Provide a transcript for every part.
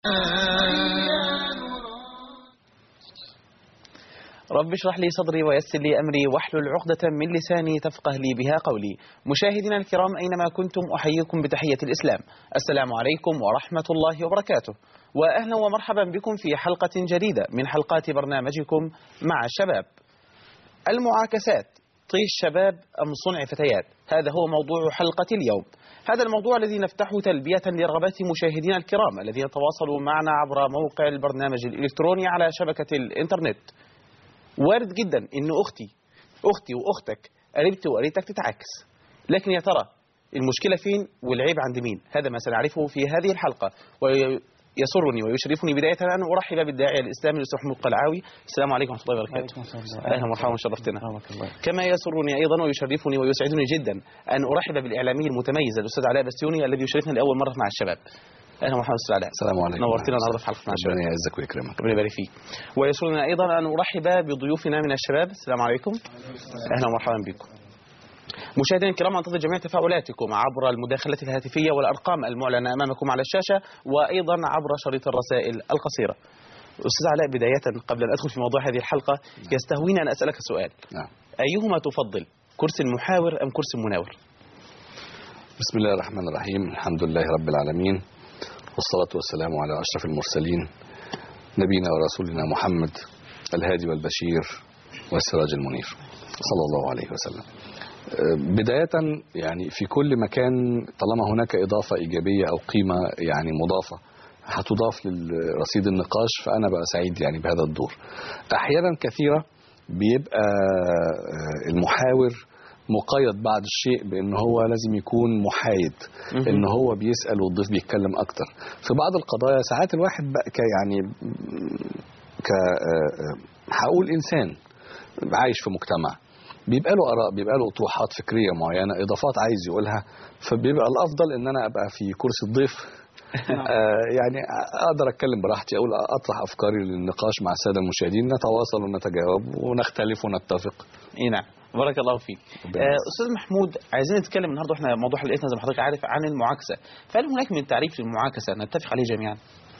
رب اشرح لي صدري ويسر لي أمري واحلل عقدة من لساني تفقه لي بها قولي مشاهدينا الكرام أينما كنتم أحييكم بتحية الإسلام السلام عليكم ورحمة الله وبركاته وأهلا ومرحبا بكم في حلقة جديدة من حلقات برنامجكم مع الشباب المعاكسات طيش شباب أم صنع فتيات هذا هو موضوع حلقة اليوم هذا الموضوع الذي نفتحه تلبية لرغبات مشاهدينا الكرام الذين تواصلوا معنا عبر موقع البرنامج الإلكتروني على شبكة الإنترنت وارد جدا ان اختي اختي واختك قريبتي وقريبتك تتعاكس لكن يا ترى المشكله فين والعيب عند مين هذا ما سنعرفه في هذه الحلقه ويسرني ويشرفني بدايه ان ارحب بالداعيه الاسلامي الاستاذ محمود قلعاوي السلام عليكم ورحمه الله وبركاته اهلا ومرحبا شرفتنا كما يسرني ايضا ويشرفني ويسعدني جدا ان ارحب بالاعلامي المتميز الاستاذ علاء بستيوني الذي يشرفنا لاول مره مع الشباب اهلا ومرحبا استاذ علاء السلام عليكم نورتنا النهارده في حلقه مع الشباب ربنا يعزك ويكرمك ربنا يبارك فيك ويسرنا ايضا ان ارحب بضيوفنا من الشباب السلام عليكم اهلا ومرحبا بكم مشاهدينا الكرام انتظر جميع تفاعلاتكم عبر المداخلات الهاتفيه والارقام المعلنه امامكم على الشاشه وايضا عبر شريط الرسائل القصيره استاذ علاء بدايه قبل ان ادخل في موضوع هذه الحلقه يستهويني ان اسالك سؤال نعم ايهما تفضل كرسي المحاور ام كرسي المناور بسم الله الرحمن الرحيم الحمد لله رب العالمين والصلاة والسلام على أشرف المرسلين نبينا ورسولنا محمد الهادي والبشير والسراج المنير صلى الله عليه وسلم أه، بداية يعني في كل مكان طالما هناك إضافة إيجابية أو قيمة يعني مضافة هتضاف لرصيد النقاش فأنا بقى سعيد يعني بهذا الدور أحيانا كثيرة بيبقى أه، المحاور مقيد بعض الشيء بان هو لازم يكون محايد ان هو بيسال والضيف بيتكلم اكتر في بعض القضايا ساعات الواحد بقى ك يعني ك هقول انسان عايش في مجتمع بيبقى له اراء بيبقى له اطروحات فكريه معينه اضافات عايز يقولها فبيبقى الافضل ان انا ابقى في كرسي الضيف آه يعني اقدر اتكلم براحتي اقول اطرح افكاري للنقاش مع الساده المشاهدين نتواصل ونتجاوب ونختلف ونتفق اي نعم بارك الله فيك آه، استاذ محمود عايزين نتكلم النهارده احنا موضوع حلقتنا زي ما حضرتك عارف عن المعاكسه فهل هناك من تعريف للمعاكسه نتفق عليه جميعا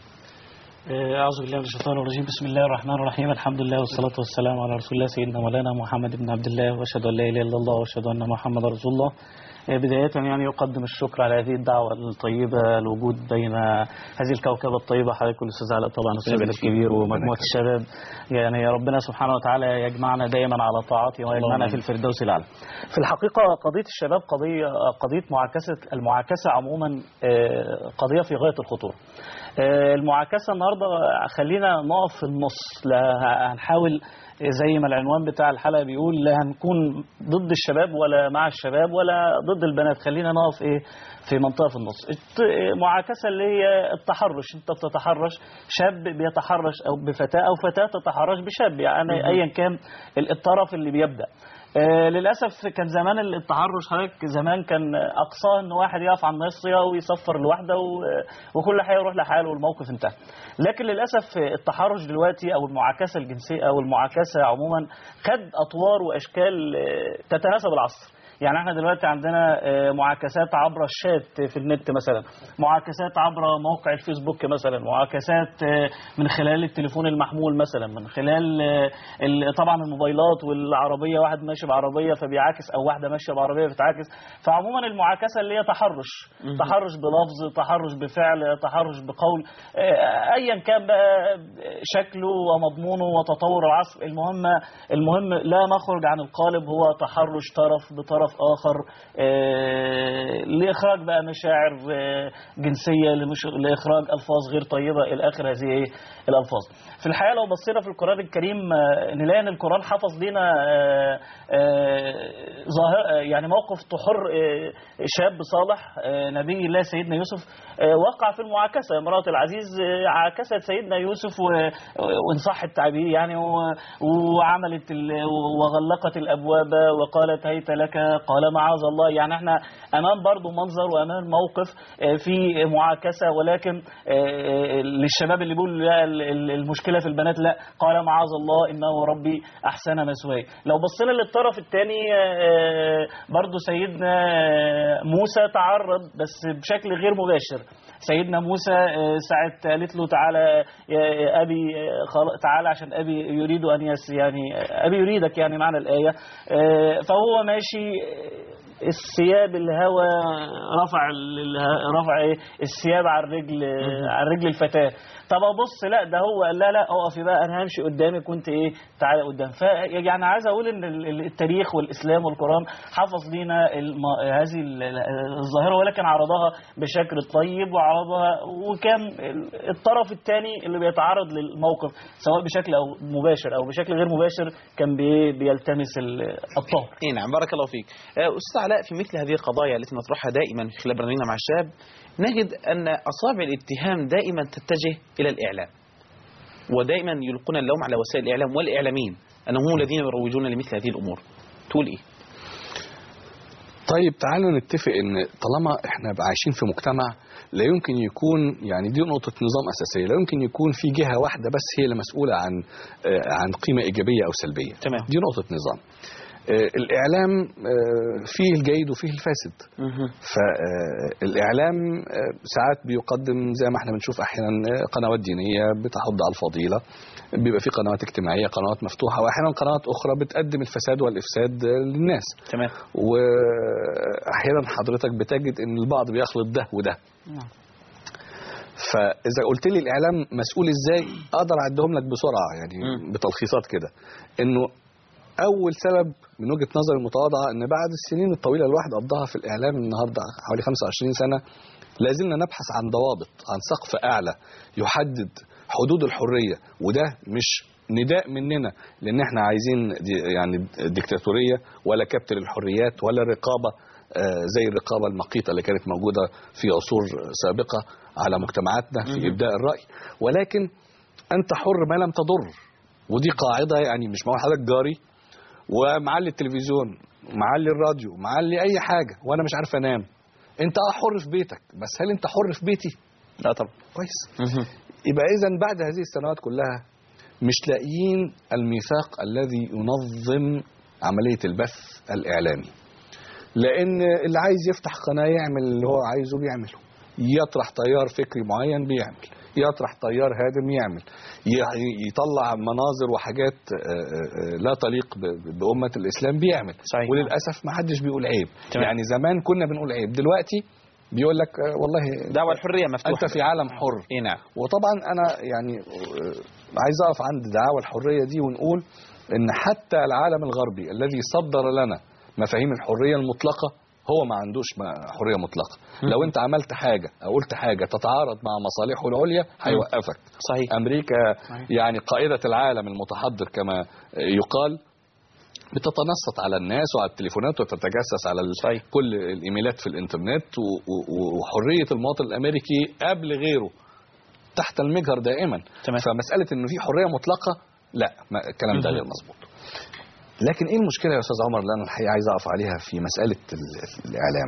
أعوذ بالله من الشيطان الرجيم بسم الله الرحمن الرحيم الحمد لله والصلاة والسلام على رسول الله سيدنا مولانا محمد بن عبد الله وأشهد أن لا إله إلا الله وأشهد أن محمد رسول الله بداية يعني يقدم الشكر على هذه الدعوة الطيبة الوجود بين هذه الكوكبة الطيبة حضرتك والأستاذ علاء طبعا الأستاذ الكبير ومجموعة الشباب يعني ربنا سبحانه وتعالى يجمعنا دائما على طاعته ويجمعنا في الفردوس الأعلى. في الحقيقة قضية الشباب قضية قضية معاكسة المعاكسة عموما قضية في غاية الخطورة. المعاكسة النهاردة خلينا نقف في النص لا هنحاول زي ما العنوان بتاع الحلقة بيقول لا هنكون ضد الشباب ولا مع الشباب ولا ضد البنات خلينا نقف ايه في منطقة في النص معاكسة اللي هي التحرش انت بتتحرش شاب بيتحرش او بفتاة او فتاة تتحرش بشاب يعني ايا كان الطرف اللي بيبدأ آه للاسف كان زمان التحرش حضرتك زمان كان اقصاه ان واحد يقف على الناصيه ويصفر لوحده وكل حاجه يروح لحاله والموقف انتهى لكن للاسف التحرش دلوقتي او المعاكسه الجنسيه او المعاكسه عموما خد اطوار واشكال تتناسب العصر يعني احنا دلوقتي عندنا معاكسات عبر الشات في النت مثلا معاكسات عبر موقع الفيسبوك مثلا معاكسات من خلال التليفون المحمول مثلا من خلال طبعا الموبايلات والعربيه واحد ماشي بعربيه فبيعاكس او واحده ماشيه بعربيه بتعاكس فعموما المعاكسه اللي هي تحرش تحرش بلفظ تحرش بفعل تحرش بقول ايا كان بقى شكله ومضمونه وتطور العصر المهم المهم لا نخرج عن القالب هو تحرش طرف بطرف آخر لإخراج بقى مشاعر جنسية لإخراج ألفاظ غير طيبة إلى آخر هذه إيه الألفاظ في الحقيقة لو بصينا في القرآن الكريم نلاقي أن القرآن حفظ لنا ظاهر يعني موقف تحر شاب صالح نبي الله سيدنا يوسف وقع في المعاكسة امرأة العزيز عاكست سيدنا يوسف وإن صح التعبير يعني وعملت وغلقت الأبواب وقالت هيت لك قال معاذ الله يعني احنا امام برضو منظر وامام موقف في معاكسه ولكن للشباب اللي بيقول لا المشكله في البنات لا قال معاذ الله انه ربي احسن مثواي لو بصينا للطرف الثاني برضو سيدنا موسى تعرض بس بشكل غير مباشر سيدنا موسى آه، ساعة قالت له تعالى يا أبي آه، خلاص تعالى عشان أبي يريد أن يس يعني آه، أبي يريدك يعني معنى الآية آه، فهو ماشي آه، الثياب الهوى رفع ال- رفع ايه الثياب على الرجل على رجل الفتاه طب ابص لا ده هو قال لا لا اقفي بقى انا همشي قدامك وانت ايه تعالى قدام ف يعني عايز اقول ان ال- ال- التاريخ والاسلام والقران حفظ لينا الم... هذه ال- ال- الظاهره ولكن عرضها بشكل طيب وعرضها وكان ال- الطرف الثاني اللي بيتعرض للموقف سواء بشكل او مباشر او بشكل غير مباشر كان بي... بيلتمس ال- الطهر اي نعم بارك الله فيك آه، استاذ علاء في مثل هذه القضايا التي نطرحها دائما في خلال برنامجنا مع الشاب نجد ان اصابع الاتهام دائما تتجه الى الاعلام ودائما يلقون اللوم على وسائل الاعلام والاعلاميين انهم هم الذين يروجون لمثل هذه الامور تقول ايه طيب تعالوا نتفق ان طالما احنا عايشين في مجتمع لا يمكن يكون يعني دي نقطة نظام أساسية لا يمكن يكون في جهة واحدة بس هي اللي مسؤولة عن آه، عن قيمة إيجابية أو سلبية تمام. دي نقطة نظام آه، الإعلام آه، فيه الجيد وفيه الفاسد فالإعلام ساعات بيقدم زي ما احنا بنشوف أحيانا آه، قنوات دينية بتحض على الفضيلة بيبقى في قنوات اجتماعية قنوات مفتوحة وأحيانا قنوات أخرى بتقدم الفساد والإفساد آه، للناس تمام واحيانا حضرتك بتجد ان البعض بيخلط ده وده نعم. فاذا قلت لي الاعلام مسؤول ازاي اقدر اعدهم لك بسرعه يعني مم. بتلخيصات كده انه اول سبب من وجهه نظري المتواضعه ان بعد السنين الطويله الواحد قضاها في الاعلام النهارده حوالي 25 سنه لازلنا نبحث عن ضوابط عن سقف اعلى يحدد حدود الحريه وده مش نداء مننا لان احنا عايزين دي يعني ديكتاتوريه ولا كبت للحريات ولا رقابه آه، زي الرقابه المقيته اللي كانت موجوده في عصور سابقه على مجتمعاتنا في ابداء الراي ولكن انت حر ما لم تضر ودي قاعده يعني مش معقول حضرتك جاري ومعلي التلفزيون معلي الراديو معلي اي حاجه وانا مش عارف انام انت اه حر في بيتك بس هل انت حر في بيتي لا طبعا كويس يبقى اذا بعد هذه السنوات كلها مش لاقيين الميثاق الذي ينظم عمليه البث الاعلامي لان اللي عايز يفتح قناه يعمل اللي هو عايزه بيعمله يطرح تيار فكري معين بيعمل يطرح تيار هادم يعمل ي- يطلع مناظر وحاجات آه، آه، آه، لا تليق ب- بأمة الإسلام بيعمل صحيح. وللأسف ما حدش بيقول عيب تمام. يعني زمان كنا بنقول عيب دلوقتي بيقول لك آه، والله دعوة الحرية مفتوحة أنت في عالم حر اي نعم وطبعا انا يعني آه، عايز اقف عند دعاوى الحريه دي ونقول ان حتى العالم الغربي الذي صدر لنا مفاهيم الحريه المطلقه هو ما عندوش ما- حريه مطلقه لو انت عملت حاجه او قلت حاجه تتعارض مع مصالحه العليا هيوقفك صحيح امريكا صحيح. يعني قائده العالم المتحضر كما يقال بتتنصت على الناس وعلى التليفونات وتتجسس على ال- صحيح. كل الايميلات في الانترنت و- و- وحريه المواطن الامريكي قبل غيره تحت المجهر دائما تمام. فمساله انه في حريه مطلقه لا ما الكلام ده مهم. غير مظبوط لكن ايه المشكله يا استاذ عمر اللي انا الحقيقه عايز اقف عليها في مساله ال- الاعلام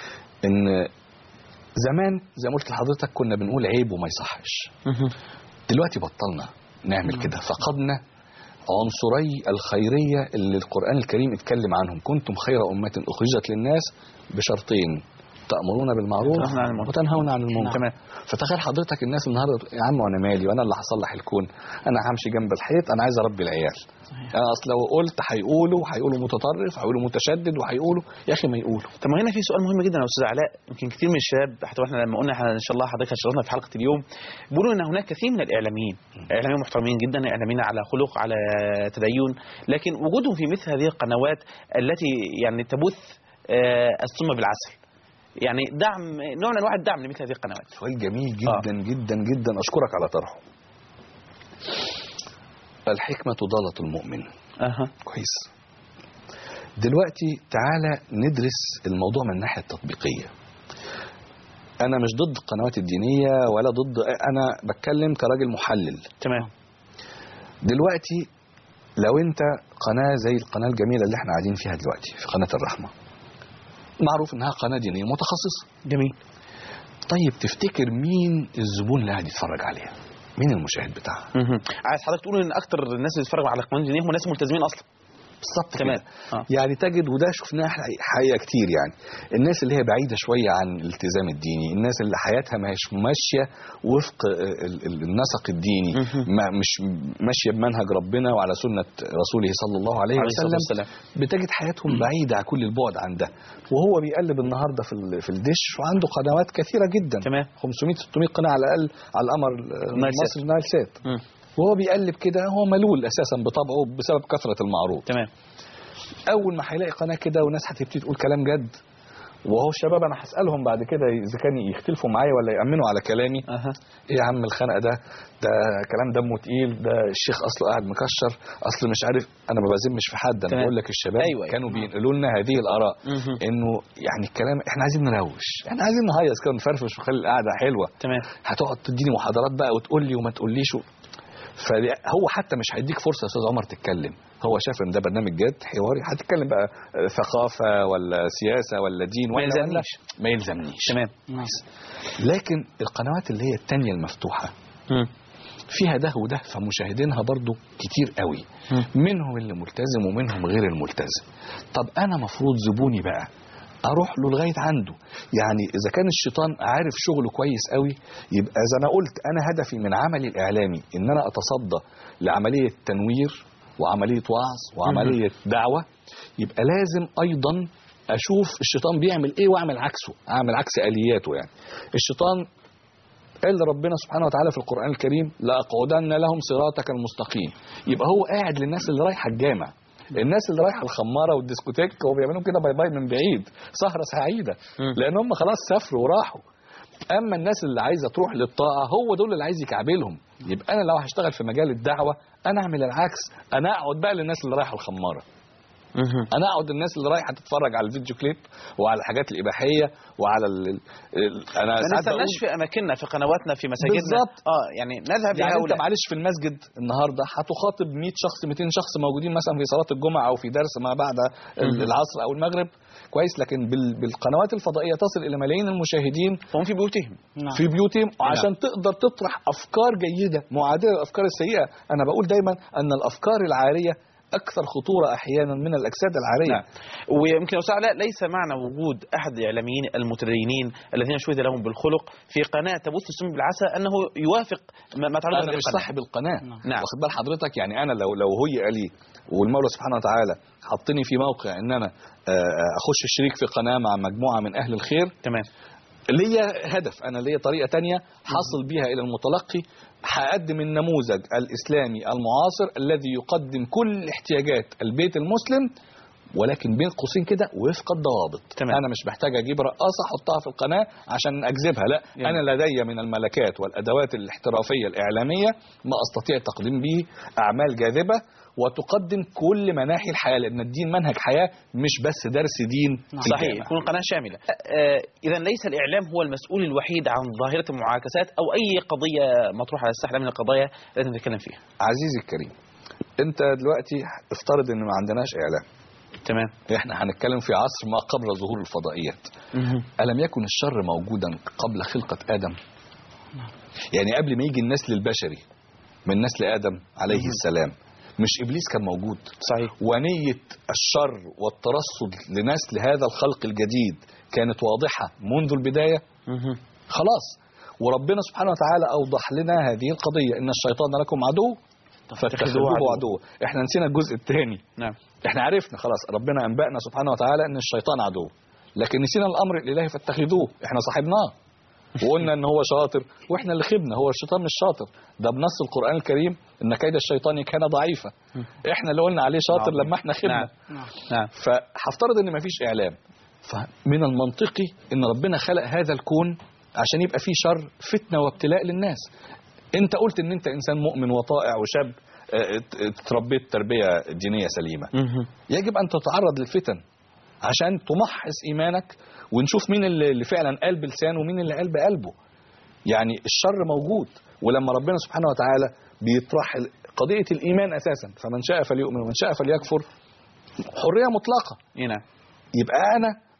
ان زمان زي ما قلت لحضرتك كنا بنقول عيب وما يصحش دلوقتي بطلنا نعمل كده فقدنا عنصري الخيرية اللي القرآن الكريم اتكلم عنهم كنتم خير أمة أخرجت للناس بشرطين تأمرون بالمعروف وتنهون عن المنكر. وتنهون عن المنكر تمام. فتخيل حضرتك الناس النهارده يا عم وانا مالي وانا اللي هصلح الكون انا همشي جنب الحيط انا عايز اربي العيال انا اصل لو قلت هيقولوا هيقولوا متطرف هيقولوا متشدد وهيقولوا يا اخي ما يقولوا طب ما هنا في سؤال مهم جدا يا استاذ علاء يمكن كثير من الشباب حتى احنا لما قلنا احنا ان شاء الله حضرتك هتشرفنا في حلقه اليوم بيقولوا ان هناك كثير من الاعلاميين اعلاميين محترمين جدا اعلاميين على خلق على تدين لكن وجودهم في مثل هذه القنوات التي يعني تبث آه، السم بالعسل يعني دعم نوع من انواع الدعم لمثل هذه القنوات سؤال جميل جدا آه. جدا جدا اشكرك على طرحه الحكمة ضالة المؤمن اها كويس دلوقتي تعالى ندرس الموضوع من الناحية التطبيقية أنا مش ضد القنوات الدينية ولا ضد أنا بتكلم كراجل محلل تمام دلوقتي لو أنت قناة زي القناة الجميلة اللي احنا قاعدين فيها دلوقتي في قناة الرحمة معروف إنها قناة دينية متخصصة جميل طيب تفتكر مين الزبون اللي قاعد يتفرج عليها مين المشاهد بتاعها مهم. عايز حضرتك تقول ان اكتر الناس اللي بتتفرج على القنوات الدينيه هم ناس ملتزمين اصلا بالظبط تمام. كده آه. يعني تجد وده شفناه حقيقة- حقيقه كتير يعني الناس اللي هي بعيده شويه عن الالتزام الديني الناس اللي حياتها ما هيش ماشيه وفق ال- ال- النسق الديني مهم. ما مش ماشيه بمنهج ربنا وعلى سنه رسوله صلى الله عليه عليه الصلاة وسلم والسلام. بتجد حياتهم بعيده عن كل البعد عن ده وهو بيقلب النهارده في ال- في الدش وعنده قنوات كثيره جدا تمام 500 600 قناه على الاقل على القمر نايل سات. مصر نايل سات مم. وهو بيقلب كده هو ملول اساسا بطبعه بسبب كثره المعروض تمام اول ما هيلاقي قناه كده وناس هتبتدي تقول كلام جد وهو الشباب انا هسالهم بعد كده اذا كان يختلفوا معايا ولا يامنوا على كلامي اها ايه يا عم الخنقه ده ده كلام دمه تقيل ده الشيخ اصله قاعد مكشر اصل مش عارف انا ما بذمش في حد انا تمام. بقول لك الشباب أيوة، أيوة. كانوا بينقلوا لنا هذه الاراء مهم. انه يعني الكلام احنا عايزين نروش احنا عايزين نهيص كده ونفرفش ونخلي القعده حلوه تمام هتقعد تديني محاضرات بقى وتقول لي وما تقوليش و... فهو حتى مش هيديك فرصه يا استاذ عمر تتكلم هو شاف ان ده برنامج جد حواري هتتكلم بقى آه، ثقافه ولا سياسه ولا دين ما ولا يلزمنيش. ولا- ما يلزمنيش تمام لكن القنوات اللي هي التانية المفتوحه مم. فيها ده وده فمشاهدينها برضو كتير قوي مم. منهم اللي ملتزم ومنهم غير الملتزم طب انا مفروض زبوني بقى اروح له لغايه عنده يعني اذا كان الشيطان عارف شغله كويس قوي يبقى زي ما قلت انا هدفي من عملي الاعلامي ان انا اتصدى لعمليه تنوير وعمليه وعظ وعمليه دعوه يبقى لازم ايضا اشوف الشيطان بيعمل ايه واعمل عكسه اعمل عكس الياته يعني الشيطان قال ربنا سبحانه وتعالى في القرآن الكريم لأقعدن لهم صراطك المستقيم يبقى هو قاعد للناس اللي رايحة الجامع الناس اللي رايحة الخمارة والديسكوتيك هو بيعملوا كده باي باي من بعيد سهرة سعيدة مم. لأن هم خلاص سافروا وراحوا أما الناس اللي عايزة تروح للطاعة هو دول اللي عايز يكعبلهم يبقى أنا لو هشتغل في مجال الدعوة أنا أعمل العكس أنا أقعد بقى للناس اللي رايحة الخمارة مهم. انا اقعد الناس اللي رايحه تتفرج على الفيديو كليب وعلى الحاجات الاباحيه وعلى ال... ال- انا ما ساعات بقول نستناش في اماكننا في قنواتنا في مساجدنا بالظبط. اه يعني نذهب يعني انت لهؤلاء معلش في المسجد النهارده هتخاطب 100 شخص 200 شخص موجودين مثلا في صلاه الجمعه او في درس ما بعد ال- مهم. العصر او المغرب كويس لكن بال- بالقنوات الفضائيه تصل الى ملايين المشاهدين هم في بيوتهم نعم. في بيوتهم عشان تقدر تطرح افكار جيده معادله للافكار السيئه انا بقول دايما ان الافكار العاريه اكثر خطوره احيانا من الاجساد العاريه نعم ويمكن يا أستاذ علاء ليس معنى وجود احد الاعلاميين المتدينين الذين شهد لهم بالخلق في قناه تبث السم بالعسى انه يوافق ما ما تعرض انا هذه مش القناة. صاحب القناه نعم. واخد بال حضرتك يعني انا لو لو هي لي والمولى سبحانه وتعالى حطني في موقع ان انا آه، اخش شريك في قناه مع مجموعه من اهل الخير تمام ليا هدف انا ليا طريقه تانية حاصل بيها الى المتلقي هقدم النموذج الاسلامي المعاصر الذي يقدم كل احتياجات البيت المسلم ولكن بين قوسين كده وفق الضوابط تمام. انا مش محتاج اجيب رقاصه احطها في القناه عشان اجذبها لا يعني. انا لدي من الملكات والادوات الاحترافيه الاعلاميه ما استطيع تقديم به اعمال جاذبه وتقدم كل مناحي الحياه لان الدين منهج حياه مش بس درس دين نعم. في صحيح الجامع. يكون قناه شامله آه اذا ليس الاعلام هو المسؤول الوحيد عن ظاهره المعاكسات او اي قضيه مطروحه على الساحه من القضايا التي نتكلم فيها عزيزي الكريم انت دلوقتي افترض ان ما عندناش اعلام تمام احنا هنتكلم في عصر ما قبل ظهور الفضائيات الم يكن الشر موجودا قبل خلقه ادم يعني قبل ما يجي النسل البشري من نسل ادم عليه السلام مش ابليس كان موجود صحيح ونيه الشر والترصد لنسل هذا الخلق الجديد كانت واضحه منذ البدايه مهم. خلاص وربنا سبحانه وتعالى اوضح لنا هذه القضيه ان الشيطان لكم عدو فاتخذوه عدو. عدو احنا نسينا الجزء الثاني نعم احنا عرفنا خلاص ربنا انبأنا سبحانه وتعالى ان الشيطان عدو لكن نسينا الامر الالهي فاتخذوه احنا صاحبناه وقلنا ان هو شاطر واحنا اللي خبنا هو الشيطان مش شاطر ده بنص القران الكريم ان كيد الشيطان كان ضعيفا احنا اللي قلنا عليه شاطر نعم. لما احنا خبنا نعم. نعم. نعم فهفترض ان مفيش اعلام فمن المنطقي ان ربنا خلق هذا الكون عشان يبقى فيه شر فتنه وابتلاء للناس انت قلت ان انت انسان مؤمن وطائع وشاب اه، ات- اتربيت تربيه دينيه سليمه مهم. يجب ان تتعرض للفتن عشان تمحص ايمانك ونشوف مين اللي اللي فعلا قال بلسانه ومين اللي قال بقلبه يعني الشر موجود ولما ربنا سبحانه وتعالى بيطرح ال- قضيه الايمان اساسا فمن شاء فليؤمن ومن شاء فليكفر حريه مطلقه إيه نعم يبقى انا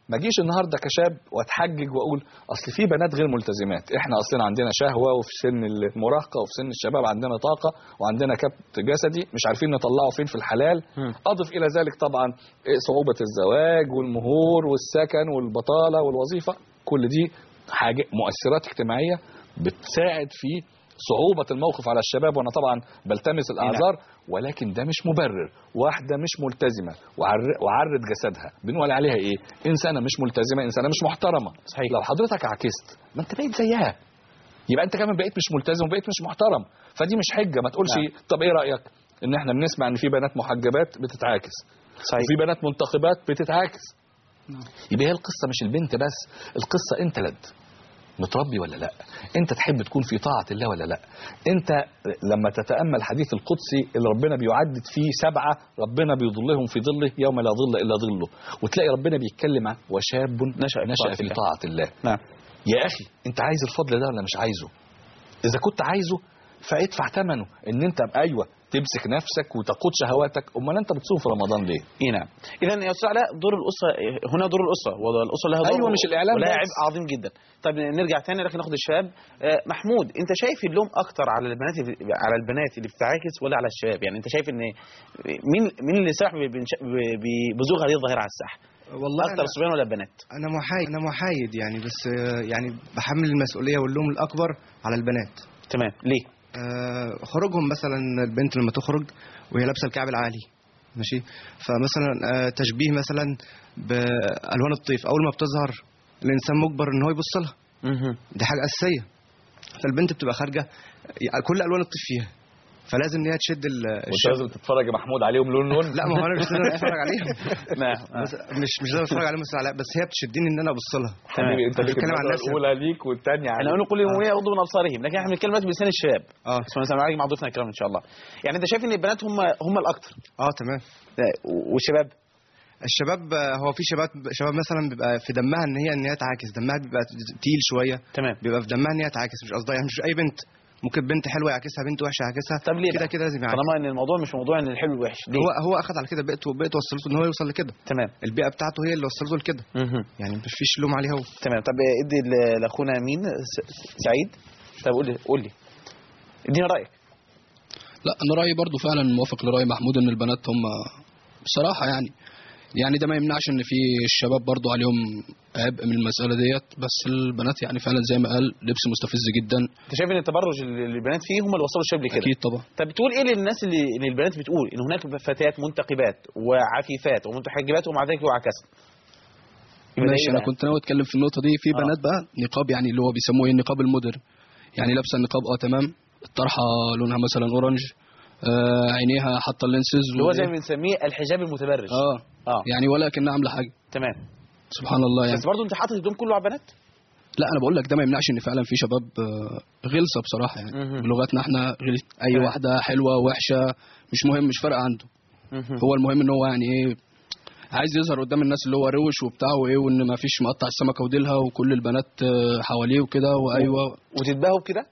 ما اجيش النهارده كشاب واتحجج واقول اصل في بنات غير ملتزمات احنا اصلا عندنا شهوه وفي سن المراهقه وفي سن الشباب عندنا طاقه وعندنا كبت جسدي مش عارفين نطلعه فين في الحلال مم. اضف الى ذلك طبعا إيه صعوبه الزواج والمهور والسكن والبطاله والوظيفه كل دي حاجه مؤثرات اجتماعيه بتساعد في صعوبة الموقف على الشباب وانا طبعا بلتمس الاعذار ولكن ده مش مبرر واحدة مش ملتزمة وعر- وعرت جسدها بنقول عليها ايه انسانة مش ملتزمة انسانة مش محترمة صحيح. لو حضرتك عكست ما انت بقيت زيها يبقى انت كمان بقيت مش ملتزم وبقيت مش محترم فدي مش حجة ما تقولش نعم. طب ايه رأيك ان احنا بنسمع ان في بنات محجبات بتتعاكس صحيح وفي بنات منتخبات بتتعاكس يبقى هي القصه مش البنت بس القصه انت لد متربي ولا لا انت تحب تكون في طاعه الله ولا لا انت لما تتامل حديث القدسي اللي ربنا بيعدد فيه سبعه ربنا بيظلهم في ظله يوم لا ظل الا ظله وتلاقي ربنا بيتكلم عن وشاب نشأ في نشا طاعة في الله. طاعه الله نعم يا اخي انت عايز الفضل ده ولا مش عايزه اذا كنت عايزه فادفع ثمنه ان انت ايوه تمسك نفسك وتقود شهواتك امال انت بتصوم في رمضان ليه اي نعم اذا يا استاذ علاء دور الاسره هنا دور الاسره والاسره لها دور أيوة، مش الإعلام ولها بس. عبء عظيم جدا طيب نرجع تاني لكن ناخد الشباب آه، محمود انت شايف اللوم اكتر على البنات اللي- على البنات اللي بتعاكس ولا على الشباب يعني انت شايف ان مين مين اللي سرح ببنش- ب- ب- بزوغ هذه الظاهره على الساحه والله اكتر أنا, الصبيان ولا البنات انا محايد انا محايد يعني بس آه، يعني بحمل المسؤوليه واللوم الاكبر على البنات تمام ليه آه، خروجهم مثلا البنت لما تخرج وهي لابسه الكعب العالي ماشي فمثلا آه، تشبيه مثلا بالوان الطيف اول ما بتظهر الانسان مجبر ان هو يبص لها مهم. دي حاجه اساسيه فالبنت بتبقى خارجه يعني كل الوان الطيف فيها فلازم ان هي تشد ال- وانت الشاب لازم تتفرج يا محمود عليهم لون لون لا ما هو انا مش لازم اتفرج عليهم نعم آه. بس مش مش لازم اتفرج عليهم بس لا بس هي بتشدني ان انا ابص لها حبيبي انت ليك بتكلم عن المرة نفسك. الاولى ليك والثانيه احنا قلنا كل يومين يغضوا من ابصارهم لكن احنا بنتكلم دلوقتي بلسان الشباب اه بس انا معاك مع ضيفنا الكرام ان شاء الله يعني انت شايف ان البنات هم هم الاكثر اه تمام والشباب الشباب آه، هو في شباب شباب مثلا بيبقى في دمها ان هي ان هي تعاكس دمها بيبقى تقيل شويه تمام بيبقى في دمها ان هي تعاكس مش قصدها يعني مش اي بنت ممكن بنت حلوه يعكسها بنت وحشه يعكسها طب ليه كده بقى؟ كده لازم يعكس طالما ان الموضوع مش موضوع ان الحلو والوحش ليه هو هو اخذ على كده بيئته بيئته وصلته ان هو يوصل لكده تمام البيئه بتاعته هي اللي وصلته لكده مهم. يعني مش فيش لوم عليه هو تمام طب ادي ل- لاخونا مين س- سعيد طب قول لي قول لي اديني رايك لا انا رايي برضو فعلا موافق لراي محمود ان البنات هم بصراحه يعني يعني ده ما يمنعش ان في الشباب برضو عليهم عبء من المساله ديت بس البنات يعني فعلا زي ما قال لبس مستفز جدا انت شايف ان التبرج اللي البنات فيه هم اللي وصلوا الشاب لكده اكيد طبعا طب بتقول ايه للناس اللي, اللي البنات بتقول ان هناك فتيات منتقبات وعفيفات ومتحجبات ومع ذلك يعكسن يبقى ده ماشي إيه انا بقى؟ كنت ناوي اتكلم في النقطه دي في آه. بنات بقى نقاب يعني اللي هو بيسموه ايه النقاب المودر يعني لابسه النقاب اه تمام الطرحه لونها مثلا اورنج آه عينيها حاطه اللينسز اللي هو زي ما بنسميه الحجاب المتبرج اه اه يعني ولا كانها عامله حاجه تمام سبحان الله يعني بس برضه انت حاطط الهدوم كله على البنات لا انا بقول لك ده ما يمنعش ان فعلا في شباب آه، غلسه بصراحه يعني مهم. بلغتنا احنا غلس اي تمام. واحده حلوه وحشه مش مهم مش فارقه عنده هو المهم ان هو يعني ايه عايز يظهر قدام الناس اللي هو روش وبتاع وايه وان ما فيش مقطع السمكه وديلها وكل البنات آه، حواليه وكده وايوه وتتباهوا بكده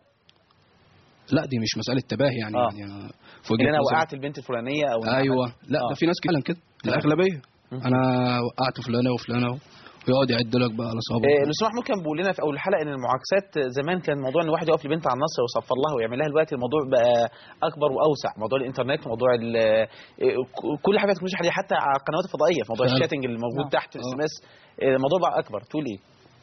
لا دي مش مساله تباهي يعني, آه. يعني في وجهة ان انا نظري. وقعت البنت الفلانيه او إن ايوه عملت- لا آه. ده في ناس فعلا كده تمام. الاغلبيه مهم. انا وقعت فلانه وفلانه ويقعد يعد لك بقى على صوابعه إيه، الاستاذ محمود كان بيقول لنا في اول الحلقه ان المعاكسات زمان كان موضوع ان واحد يقف لبنت على النص ويصفر لها ويعمل لها دلوقتي الموضوع بقى اكبر واوسع موضوع الانترنت موضوع ال- إيه، ك- كل حاجه تكنولوجيا حديثة حتى على القنوات الفضائيه في موضوع فعلا. الشاتنج اللي موجود نعم. تحت آه. الاس ام اس الموضوع بقى اكبر تقول ايه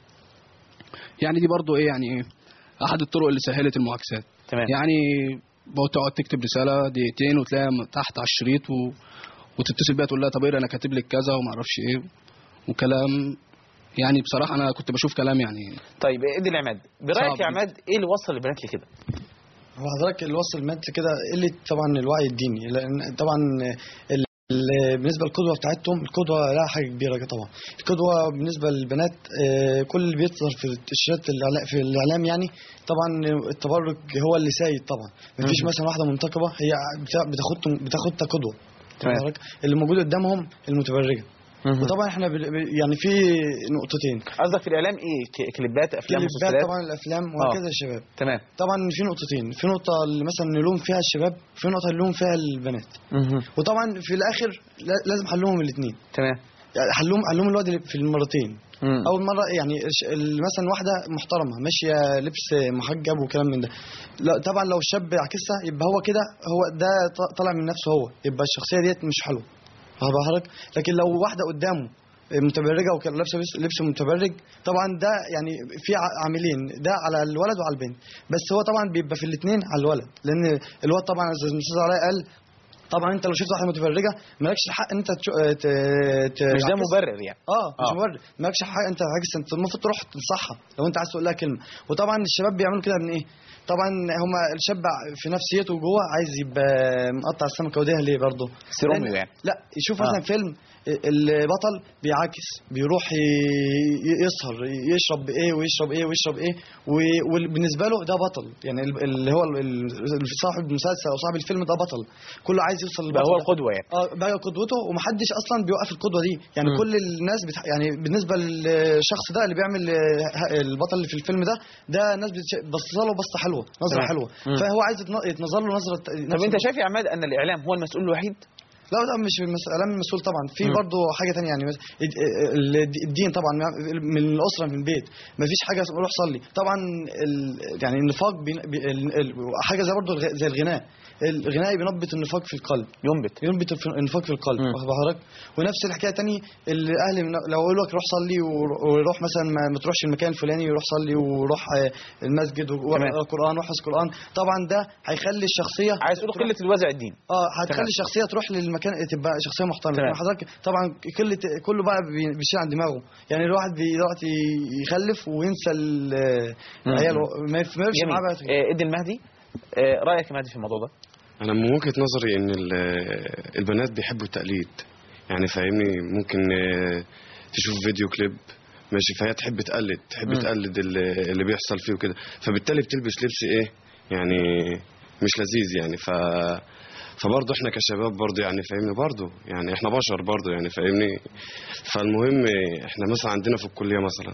يعني دي برضو ايه يعني ايه احد الطرق اللي سهلت المعاكسات تمام يعني بقى تقعد تكتب رساله دقيقتين وتلاقيها م- تحت على الشريط و... وتتصل بيها تقول لها طب ايه انا كاتب لك كذا وما اعرفش ايه وكلام يعني بصراحه انا كنت بشوف كلام يعني طيب ادي العماد برايك صعب يا عماد ايه اللي وصل البنات لكده هو حضرتك اللي وصل المادة كده قلة طبعا الوعي الديني لأن طبعا ال- ال- بالنسبة للقدوة بتاعتهم القدوة لها حاجة كبيرة طبعا القدوة بالنسبة للبنات آه، كل اللي بيظهر في الشاشات الإعلا- في الإعلام يعني طبعا التبرج هو اللي سايد طبعا مفيش مم. مثلا واحدة منتقبة هي بتا- بتاخد بتاخدها قدوة تمام. حضرتك؟ اللي موجود قدامهم المتبرجة وطبعا احنا بال- يعني في نقطتين قصدك في الاعلام ايه ك- كليبات افلام كليبات مسلسلات طبعا الافلام وهكذا الشباب تمام طبعا في نقطتين في نقطة اللي مثلا نلوم فيها الشباب في نقطة نلوم فيها البنات وطبعا في الآخر لا- لازم حلهم الاثنين تمام يعني حلهم حلهم الواد في المرتين مم. اول مره يعني الش- ال- مثلا واحده محترمه ماشيه لبس محجب وكلام من ده لا طبعا لو الشاب عكسها يبقى هو كده هو ده ط- طالع من نفسه هو يبقى الشخصيه ديت مش حلوه واخد بالك لكن لو واحده قدامه متبرجه وكان لابسه لبس- لبس متبرج طبعا ده يعني في ع- عاملين ده على الولد وعلى البنت بس هو طبعا بيبقى في الاثنين على الولد لان الولد طبعا زي ما الاستاذ علاء قال طبعا انت لو شفت واحده متبرجه مالكش الحق ان انت تشو- ت... ت... مش ده تعكس- مبرر يعني اه مش آه. مبرر مالكش حق انت عاجز انت المفروض تروح تنصحها لو انت عايز تقول لها كلمه وطبعا الشباب بيعملوا كده من ايه طبعا هما الشاب في نفسيته جوه عايز يبقى مقطع السمكه وديها ليه برضه سيروميو لأن- يعني لا يشوف آه. مثلا فيلم البطل بيعاكس بيروح ي- ي- يسهر يشرب ايه ويشرب ايه ويشرب ايه و- وبالنسبه له ده بطل يعني ال- اللي هو ال- ال- صاحب المسلسل او صاحب الفيلم ده بطل كله عايز يوصل بقى للبطل هو ده. القدوه يعني اه بقى قدوته ومحدش اصلا بيوقف القدوه دي يعني مم. كل الناس بتح... يعني بالنسبه للشخص ده اللي بيعمل آه، ه- البطل اللي في الفيلم ده ده الناس بص له بصه حلوه نظره تمام. حلوه مم. فهو عايز يتن- يتنظر له نظره طب انت شايف يا عماد ان الاعلام هو المسؤول الوحيد لا لا مش مسألة من المسؤول طبعا في مم. برضه حاجة تانية يعني مس- الد- ال- الدين طبعا من الأسرة من البيت ما فيش حاجة اسمها روح صلي طبعا ال- يعني النفاق بين- بي- ال- ال- حاجة زي برضه الغ- زي الغناء الغناء بينبت النفاق في القلب ينبت ينبت الف- النفاق في القلب مم. واخد بالك ونفس الحكايه تاني الاهل من- لو يقول لك روح صلي ور- وروح مثلا ما, ما تروحش المكان الفلاني وروح صلي وروح آه، المسجد تمام. واقرا قران واحفظ قران طبعا ده هيخلي الشخصيه عايز تقول قله الوازع الدين اه تمام. هتخلي الشخصيه تروح للمكان تبقى شخصيه محترمه تمام. لكن حضرتك طبعا كل كله بقى بي- بيشيل عن دماغه يعني الواحد بي- دلوقتي يخلف وينسى ال- العيال ما يف- ما يفرقش جميل معاه بقى آه، ادي المهدي آه، رايك يا مهدي في الموضوع ده انا من وجهه نظري ان ال- البنات بيحبوا التقليد يعني فاهمني ممكن آه، تشوف فيديو كليب ماشي فهي تحب تقلد تحب مم. تقلد اللي اللي بيحصل فيه وكده فبالتالي بتلبس لبس ايه يعني مش لذيذ يعني ف فبرضه احنا كشباب برضه يعني فاهمني برضه يعني احنا بشر برضه يعني فاهمني فالمهم احنا مثلا عندنا في الكليه مثلا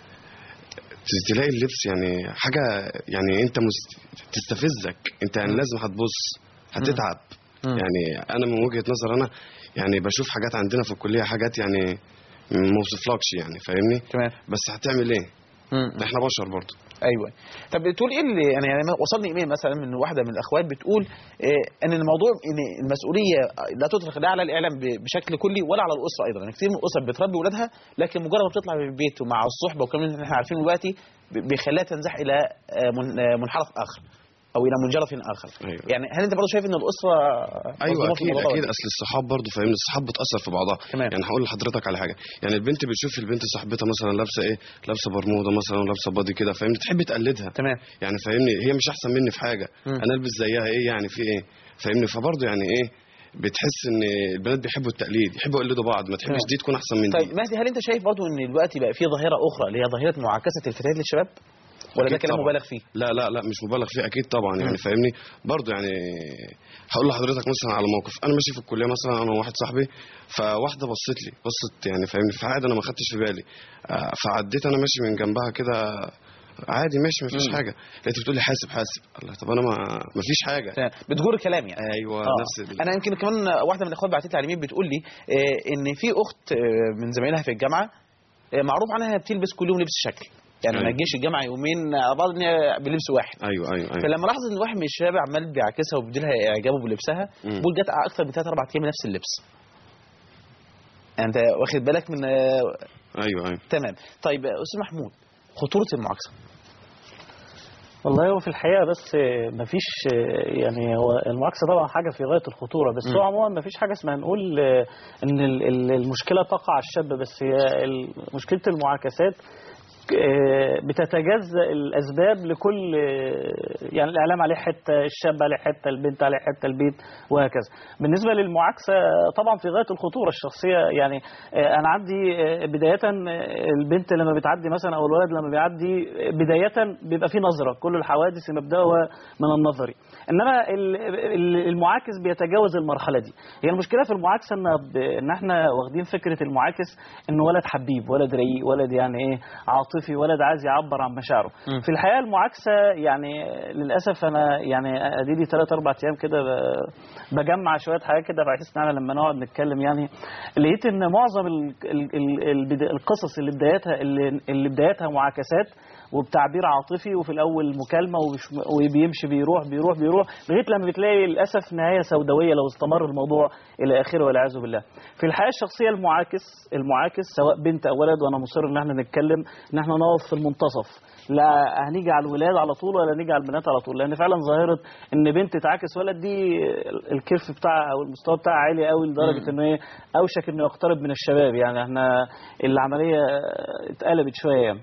تلاقي اللبس يعني حاجه يعني انت مست... تستفزك انت يعني لازم هتبص هتتعب مم. يعني انا من وجهه نظر انا يعني بشوف حاجات عندنا في الكليه حاجات يعني ما اوصفلكش يعني فاهمني تمام بس هتعمل ايه مم. ده احنا بشر برضه ايوه طب تقول ايه اللي يعني يعني وصلني ايميل مثلا من واحده من الاخوات بتقول إيه ان الموضوع ان المسؤوليه لا تطلق لا على الاعلام ب- بشكل كلي ولا على الاسره ايضا يعني كتير من الاسر بتربي اولادها لكن مجرد ما بتطلع من البيت ومع الصحبه وكمان اللي احنا عارفينه دلوقتي ب- بيخليها تنزح الى آه، من- آه، منحرف اخر او الى منجرف اخر ايوه يعني هل انت برضه شايف ان الاسره ايوه مظلومة في اكيد الموضوع ده اكيد ولا اصل الصحاب برضه فاهمني الصحاب بتاثر في بعضها تمام. يعني هقول لحضرتك على حاجه يعني البنت بتشوف البنت صاحبتها مثلا لابسه ايه لابسه برموده مثلا ولابسه بادي كده فاهمني تحب تقلدها تمام يعني فاهمني هي مش احسن مني في حاجه مم. انا البس زيها ايه يعني في ايه فاهمني فبرضه يعني ايه بتحس ان البنات بيحبوا التقليد يحبوا يقلدوا بعض ما تحبش تمام. دي تكون احسن من طيب دي مهدي هل انت شايف برضه ان دلوقتي بقى في ظاهره اخرى اللي هي ظاهره معاكسه الفتيات للشباب ولا ده أكيد كلام طبعاً. مبالغ فيه لا لا لا مش مبالغ فيه اكيد طبعا مم. يعني فاهمني برضه يعني هقول لحضرتك مثلا على موقف انا ماشي في الكليه مثلا انا وواحد صاحبي فواحده بصت لي بصت يعني فاهمني فعادي انا ما خدتش في بالي آه، فعديت انا ماشي من جنبها كده عادي ماشي ما فيش مم. حاجه لقيت بتقول لي حاسب حاسب الله طب انا ما ما فيش حاجه تمام. بتجور الكلام يعني ايوه آه. نفس ال- انا يمكن كمان واحده من الاخوات بعتت لي على اليمين بتقول لي آه، ان في اخت آه، من زمايلها في الجامعه آه، معروف عنها بتلبس كل يوم لبس شكل يعني ما أيوة. تجيش الجامعه يومين على بعض ان هي بلبس واحد ايوه ايوه ايوه فلما لاحظت ان واحد من الشباب عمال بيعكسها وبيديلها اعجابه بلبسها مم. بقول جت اكثر من ثلاث اربع ايام نفس اللبس يعني انت واخد بالك من آه، ايوه ايوه تمام طيب آه، استاذ محمود خطوره المعاكسه والله هو في الحقيقة بس مفيش يعني هو المعاكسة طبعا حاجة في غاية الخطورة بس هو عموما مفيش حاجة اسمها نقول إن ال- ال- المشكلة تقع على الشاب بس هي ال- مشكلة المعاكسات آه، بتتجزأ الأسباب لكل آه، يعني الإعلام عليه حتة الشاب عليه حتة البنت عليه حتة البيت وهكذا بالنسبة للمعاكسة طبعا في غاية الخطورة الشخصية يعني آه، أنا عندي آه، بداية آه، البنت لما بتعدي مثلا أو الولد لما بيعدي آه، بداية بيبقى في نظرة كل الحوادث مبدأها من النظري إنما ال- ال- المعاكس بيتجاوز المرحلة دي هي المشكلة في المعاكسة إن ب- إن إحنا واخدين فكرة المعاكس إنه ولد حبيب ولد رقيق ولد يعني إيه عاطفي عاطفي ولد عايز يعبر عن مشاعره مم. في الحقيقه المعاكسه يعني للاسف انا يعني ادي لي 3 4 ايام كده ب- بجمع شويه حاجات كده بحس ان انا لما نقعد نتكلم يعني لقيت ان معظم ال- ال- ال- البدا- القصص اللي بدايتها اللي, اللي بدايتها معاكسات وبتعبير عاطفي وفي الاول مكالمه وبش- وبيمشي بيروح بيروح بيروح لغايه لما بتلاقي للاسف نهايه سوداويه لو استمر الموضوع الى اخره والعياذ بالله. في الحياه الشخصيه المعاكس المعاكس سواء بنت او ولد وانا مصر ان احنا نتكلم ان احنا نقف في المنتصف لا هنيجي على الولاد على طول ولا نيجي على البنات على طول لان فعلا ظاهره ان بنت تعاكس ولد دي الكيرف بتاعها او المستوى بتاعها عالي قوي لدرجه انه ايه اوشك انه يقترب من الشباب يعني احنا العمليه اتقلبت شويه يعني.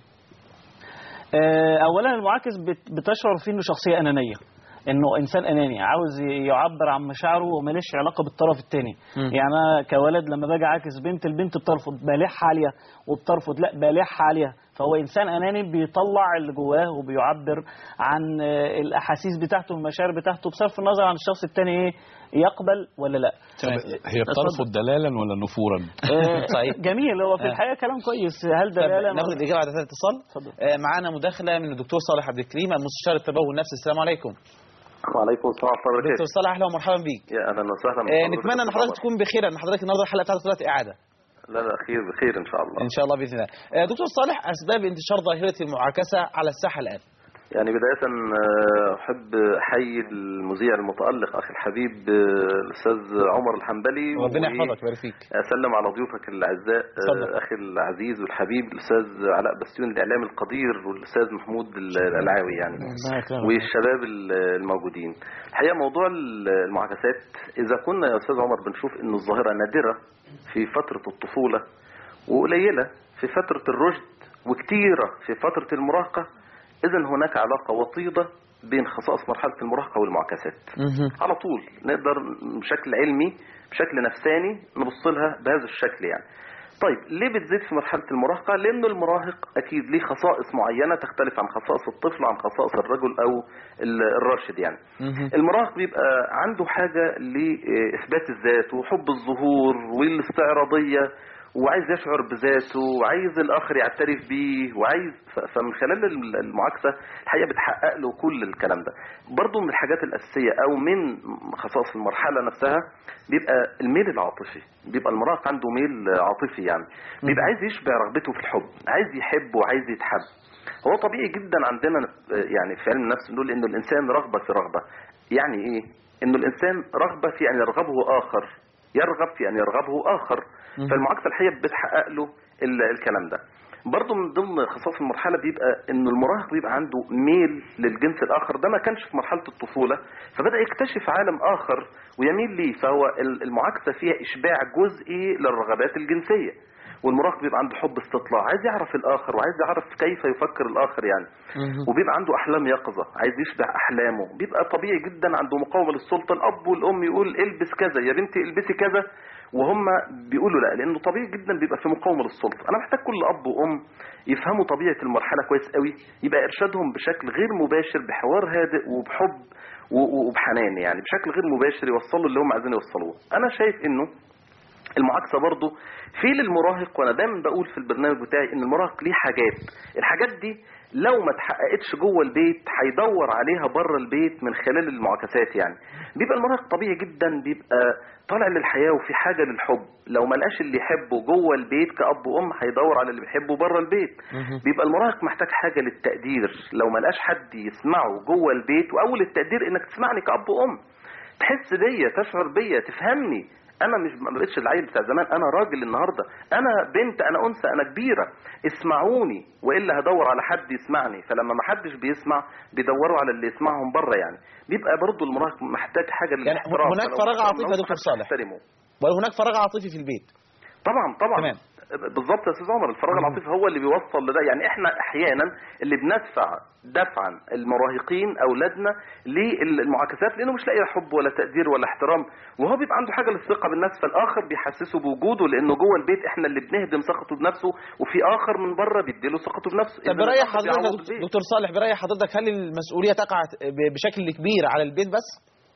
آه، اولا المعاكس بت- بتشعر فيه انه شخصيه انانيه انه انسان اناني عاوز يعبر عن مشاعره وماليش علاقه بالطرف الثاني يعني انا كولد لما باجي اعاكس بنت البنت بترفض بالحه عاليه وبترفض لا بالحه عاليه فهو انسان اناني بيطلع اللي جواه وبيعبر عن آه، الاحاسيس بتاعته والمشاعر بتاعته بصرف النظر عن الشخص الثاني ايه يقبل ولا لا تمام هي بترفض دلالا ولا نفورا آه، صحيح. جميل هو في آه. الحقيقه كلام كويس هل ده طب لا لا ناخد الاجابه على هذا الاتصال اتفضل. آه، معانا مداخله من الدكتور صالح عبد الكريم المستشار التربوي النفسي السلام عليكم وعليكم السلام ورحمه الله دكتور وبركاته صالح اهلا ومرحبا بيك يا اهلا وسهلا آه، بحضرتك نتمنى ان يا حضرتك أستاذ تكون بخير لان حضرتك النهارده الحلقه بتاعتك طلعت اعاده عمر. لا لا خير بخير ان شاء الله ان شاء الله باذن الله آه، دكتور صالح اسباب انتشار ظاهره المعاكسه على الساحه الان يعني بدايه آه، احب احيي المذيع المتالق اخي الحبيب آه، الاستاذ عمر الحنبلي ربنا و- يحفظك ويبارك فيك اسلم على ضيوفك الاعزاء آه، اتفضل. اخي العزيز والحبيب الاستاذ علاء بستيون الاعلام القدير والاستاذ محمود الالعاوي يعني ربنا يكرمك. والشباب ال- الموجودين الحقيقه موضوع المعاكسات اذا كنا يا استاذ عمر بنشوف ان الظاهره نادره في فتره الطفوله وقليله في فتره الرشد وكتيره في فتره المراهقه اذا هناك علاقه وطيده بين خصائص مرحله المراهقه والمعاكسات على طول نقدر بشكل علمي بشكل نفساني نبص لها بهذا الشكل يعني طيب ليه بتزيد في مرحلة المراهقة؟ لأن المراهق أكيد ليه خصائص معينة تختلف عن خصائص الطفل عن خصائص الرجل أو ال- الراشد يعني. المراهق بيبقى عنده حاجة لإثبات الذات وحب الظهور والاستعراضية وعايز يشعر بذاته وعايز الآخر يعترف بيه وعايز ف- فمن خلال الم- المعاكسة الحقيقة بتحقق له كل الكلام ده برضو من الحاجات الأساسية أو من خصائص المرحلة نفسها بيبقى الميل العاطفي بيبقى المراهق عنده ميل عاطفي يعني بيبقى عايز يشبع رغبته في الحب عايز يحب وعايز يتحب هو طبيعي جدا عندنا يعني في علم النفس نقول انه الانسان رغبه في رغبه يعني ايه انه الانسان رغبه في ان يرغبه اخر يرغب في ان يرغبه اخر فالمعاكسه الحقيقه بتحقق له ال- الكلام ده برضه من ضمن خصائص المرحله بيبقى انه المراهق بيبقى عنده ميل للجنس الاخر ده ما كانش في مرحله الطفوله فبدا يكتشف عالم اخر ويميل ليه فهو ال- المعاكسه فيها اشباع جزئي للرغبات الجنسيه والمراهق بيبقى عنده حب استطلاع عايز يعرف الاخر وعايز يعرف كيف يفكر الاخر يعني وبيبقى عنده احلام يقظه عايز يشبع احلامه بيبقى طبيعي جدا عنده مقاومه للسلطه الاب والام يقول البس كذا يا بنتي البسي كذا وهم بيقولوا لا لانه طبيعي جدا بيبقى في مقاومه للسلطه انا محتاج كل اب وام يفهموا طبيعه المرحله كويس قوي يبقى ارشادهم بشكل غير مباشر بحوار هادئ وبحب و- و- وبحنان يعني بشكل غير مباشر يوصلوا اللي هم عايزين يوصلوه انا شايف انه المعاكسه برضه في للمراهق وانا دايما بقول في البرنامج بتاعي ان المراهق ليه حاجات الحاجات دي لو ما اتحققتش جوه البيت هيدور عليها بره البيت من خلال المعاكسات يعني بيبقى المراهق طبيعي جدا بيبقى طالع للحياه وفي حاجه للحب لو ما لقاش اللي يحبه جوه البيت كاب وام هيدور على اللي بيحبه بره البيت بيبقى المراهق محتاج حاجه للتقدير لو ما لقاش حد يسمعه جوه البيت واول التقدير انك تسمعني كاب وام تحس بيا تشعر بيا تفهمني انا مش ما بقتش العيل بتاع زمان انا راجل النهارده انا بنت انا انثى انا كبيره اسمعوني والا هدور على حد يسمعني فلما ما حدش بيسمع بيدوروا على اللي يسمعهم بره يعني بيبقى برضه المراهق محتاج حاجه للاحترام هناك فلو فراغ ما عاطفي يا احترمناهوش دكتور محدش صالح. هيحترمه. وهناك فراغ عاطفي في البيت طبعا طبعا تمام. بالظبط يا استاذ عمر الفراغ العاطفي هو اللي بيوصل لده يعني احنا احيانا اللي بندفع دفعا المراهقين اولادنا للمعاكسات لانه مش لاقي حب ولا تقدير ولا احترام وهو بيبقى عنده حاجه للثقه بالنفس فالاخر بيحسسه بوجوده لانه جوه البيت احنا اللي بنهدم ثقته بنفسه وفي اخر من بره بيديله ثقته بنفسه طب إذن برأي الآخر حضرتك يا بيعوض دكتور- البيت. دكتور صالح برأي حضرتك هل المسؤولية تقع ب- بشكل كبير على البيت بس؟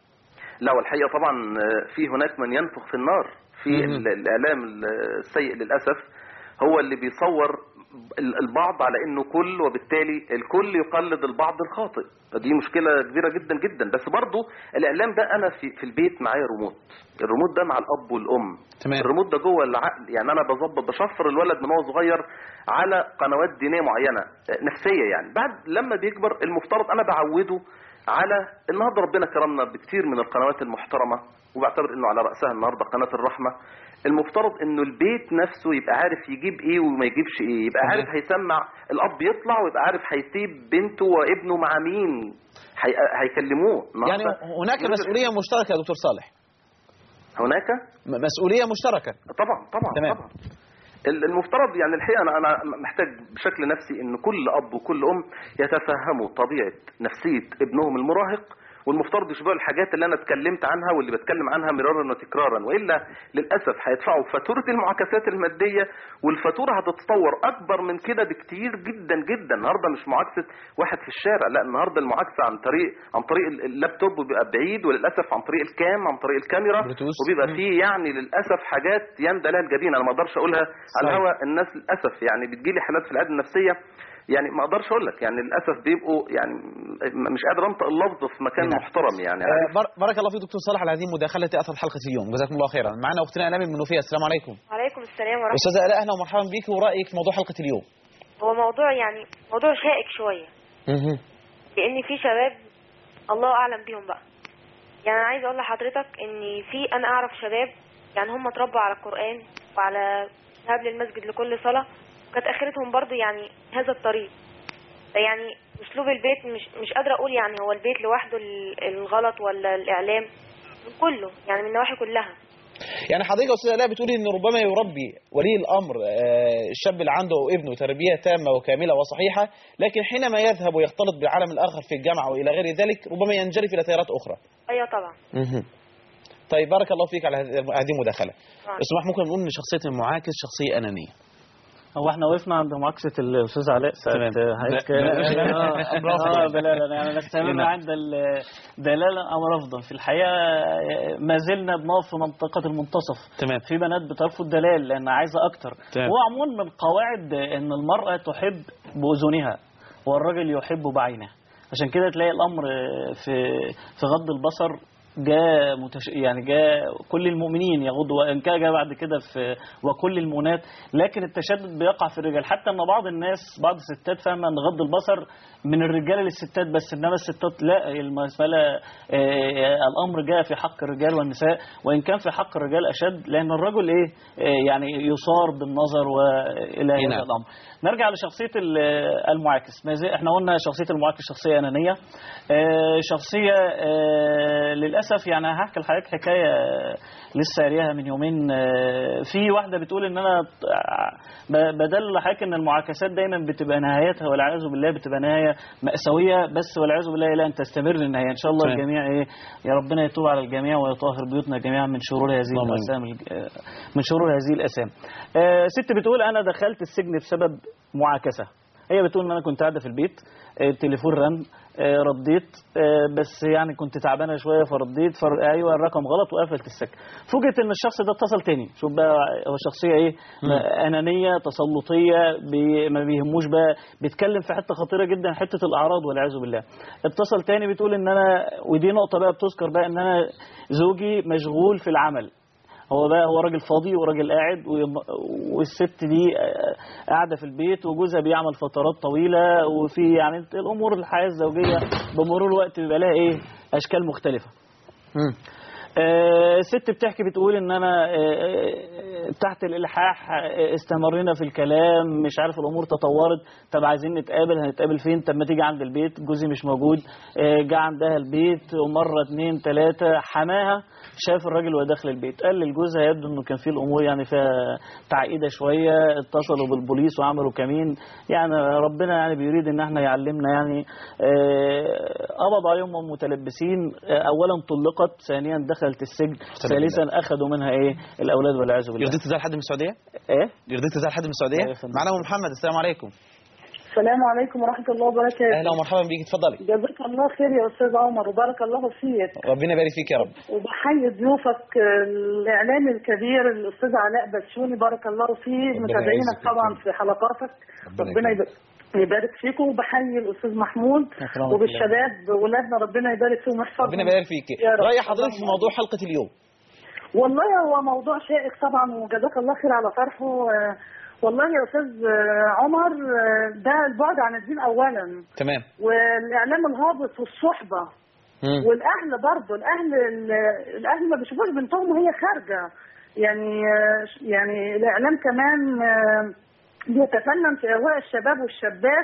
لا والحقيقه طبعا آه، في هناك من ينفخ في النار في مهم. ال- الاعلام السيء للاسف هو اللي بيصور ال- البعض على انه كل وبالتالي الكل يقلد البعض الخاطئ دي مشكلة كبيرة جدا جدا بس برضو الإعلام ده أنا في, في البيت معايا ريموت الريموت ده مع الأب والأم تمام. الريموت ده جوه العقل يعني أنا بظبط بشفر الولد من هو صغير على قنوات دينية معينة آه، نفسية يعني بعد لما بيكبر المفترض أنا بعوده على النهارده ربنا كرمنا بكتير من القنوات المحترمة وبعتبر انه على رأسها النهارده قناة الرحمة المفترض انه البيت نفسه يبقى عارف يجيب ايه وما يجيبش ايه يبقى عارف هيسمع الاب يطلع ويبقى عارف هيسيب بنته وابنه مع مين هي... هيكلموه يعني النهاردة هناك مسؤولية مشتركة يا دكتور صالح هناك م- مسؤولية مشتركة طبعا طبعا تمام. طبعا ال- المفترض يعني الحقيقه انا انا محتاج بشكل نفسي ان كل اب وكل ام يتفهموا طبيعه نفسيه ابنهم المراهق والمفترض يشبهوا الحاجات اللي انا اتكلمت عنها واللي بتكلم عنها مرارا وتكرارا والا للاسف هيدفعوا فاتوره المعاكسات الماديه والفاتوره هتتطور اكبر من كده بكتير جدا جدا النهارده مش معاكسه واحد في الشارع لا النهارده المعاكسه عن طريق عن طريق ال- اللابتوب وبيبقى بعيد وللاسف عن طريق الكام عن طريق الكاميرا بلوتوث. وبيبقى مم. فيه يعني للاسف حاجات يندى لها الجبين انا ما اقدرش اقولها على صحيح. الهوا الناس للاسف يعني بتجيلي حالات في العياده النفسيه يعني ما اقدرش اقول لك يعني للاسف بيبقوا يعني م- مش قادر انطق اللفظ في مكان نعم. محترم يعني آه، بار- بارك الله فيك دكتور صالح على هذه المداخلة التي أثرت حلقة اليوم جزاكم الله خيرا معنا أختنا ألام من منوفية السلام عليكم وعليكم السلام ورحمة أستاذة آلاء أهلا ومرحبا بك ورأيك في موضوع حلقة اليوم هو موضوع يعني موضوع شائك شوية لأن في شباب الله أعلم بيهم بقى يعني أنا عايز أقول لحضرتك إن في أنا أعرف شباب يعني هم اتربوا على القرآن وعلى ذهاب للمسجد لكل صلاة وكانت آخرتهم برضو يعني هذا الطريق يعني أسلوب البيت مش مش قادرة أقول يعني هو البيت لوحده ال- الغلط ولا الإعلام من كله يعني من النواحي كلها يعني حضرتك يا أستاذة آلاء بتقولي إن ربما يربي ولي الأمر آه، الشاب اللي عنده ابنه تربية تامة وكاملة وصحيحة لكن حينما يذهب ويختلط بالعالم الآخر في الجامعة وإلى غير ذلك ربما ينجرف إلى تيارات أخرى أيوة طبعا طيب بارك الله فيك على هذه هذه المداخلة طبعا. اسمح ممكن نقول إن شخصية المعاكس شخصية أنانية هو احنا وقفنا عند معاكسة الأستاذ علاء تمام. ساعة حضرتك بلاش ده. اه أمر آخر آه، يعني. بلالا يعني نستمر نعم. عند الدلالة أو رفضا في الحقيقة ما زلنا بنقف في منطقة المنتصف تمام. في بنات بترفض دلال لأن عايزة أكتر تمام. هو عموما من قواعد أن المرأة تحب بأذنها والرجل يحب بعينه عشان كده تلاقي الأمر في في غض البصر جاء متش... يعني جاء كل المؤمنين يغضوا وان كان جاء بعد كده في وكل المؤمنات لكن التشدد بيقع في الرجال حتى ان بعض الناس بعض الستات فاهمه ان غض البصر من الرجاله للستات بس انما الستات لا المساله آه، الامر جاء في حق الرجال والنساء وان كان في حق الرجال اشد لان الرجل ايه آه، يعني يصار بالنظر والى نعم. هذا الامر نرجع لشخصيه ال- المعاكس ما زي احنا قلنا شخصيه المعاكس شخصيه انانيه آه، شخصيه آه، للاسف يعني هحكي لحضرتك حكايه آه، لسه قاريها من يومين آه، في واحده بتقول ان انا ب- بدل لحضرتك ان المعاكسات دايما بتبقى نهايتها والعياذ بالله بتبقى نهايه مأساويه بس والعياذ بالله لا ان تستمر النهايه ان شاء الله تمام. الجميع ايه يا ربنا يتوب على الجميع ويطهر بيوتنا جميعا من شرور هذه اللهم الاسام من شرور هذه الاسام آه، ست بتقول انا دخلت السجن بسبب معاكسه هي بتقول ان انا كنت قاعده في البيت آه، التليفون رن آه، رديت آه، بس يعني كنت تعبانه شويه فرديت فر... ايوه الرقم غلط وقفلت السكه فوجئت ان الشخص ده اتصل تاني شوف بقى هو شخصيه ايه انانيه تسلطيه بي... ما بيهموش بقى بيتكلم في حته خطيره جدا حته الاعراض والعياذ بالله اتصل تاني بتقول ان انا ودي نقطه بقى بتذكر بقى ان انا زوجي مشغول في العمل هو بقى هو راجل فاضي وراجل قاعد ويم- والست دي آه، قاعده في البيت وجوزها بيعمل فترات طويله وفي يعني الامور الحياه الزوجيه بمرور الوقت بيبقى لها ايه اشكال مختلفه آه، ست بتحكي بتقول ان انا آه، آه، تحت الالحاح آه، استمرينا في الكلام مش عارف الامور تطورت طب عايزين نتقابل هنتقابل فين طب ما تيجي عند البيت جوزي مش موجود آه، جه عندها البيت ومره اتنين تلاته حماها شاف الراجل وهو داخل البيت قال لجوزها يبدو انه كان في الامور يعني فيها تعقيده شويه اتصلوا بالبوليس وعملوا كمين يعني ربنا يعني بيريد ان احنا يعلمنا يعني آه، قبضوا عليهم وهم متلبسين آه، اولا طلقت ثانيا دخلت السجن ثالثا اخذوا منها ايه الاولاد والعياذ بالله يرضيك تزال حد من السعودية؟ ايه يرضيك تزال حد من السعودية؟ أيوة يا فندم. معنا أم محمد السلام عليكم السلام عليكم ورحمة الله وبركاته اهلا ومرحبا بيك اتفضلي جزاك الله خير يا أستاذ عمر وبارك الله فيك ربنا يبارك فيك يا رب وبحيي ضيوفك آه، الإعلامي الكبير الأستاذ علاء بسيوني بارك الله فيه ربنا متابعينك يعزك يا طبعا في حلقاتك ربنا ربنا يبارك يبارك فيكم وبحيي الأستاذ محمود أكرمك وبالشباب ولادنا ربنا يبارك فيهم ويحفظهم ربنا يبارك فيك يا رب. رأي حضرتك في موضوع حلقة اليوم والله هو موضوع شائك طبعا وجزاك الله خير على طرحه آه، والله يا استاذ آه، عمر آه، ده البعد عن الدين اولا تمام والاعلام الهابط والصحبه مم. والاهل برضه الاهل الاهل ما بيشوفوش بنتهم وهي خارجه يعني آه، يعني الاعلام كمان آه، بيتفنن في اغواء الشباب والشابات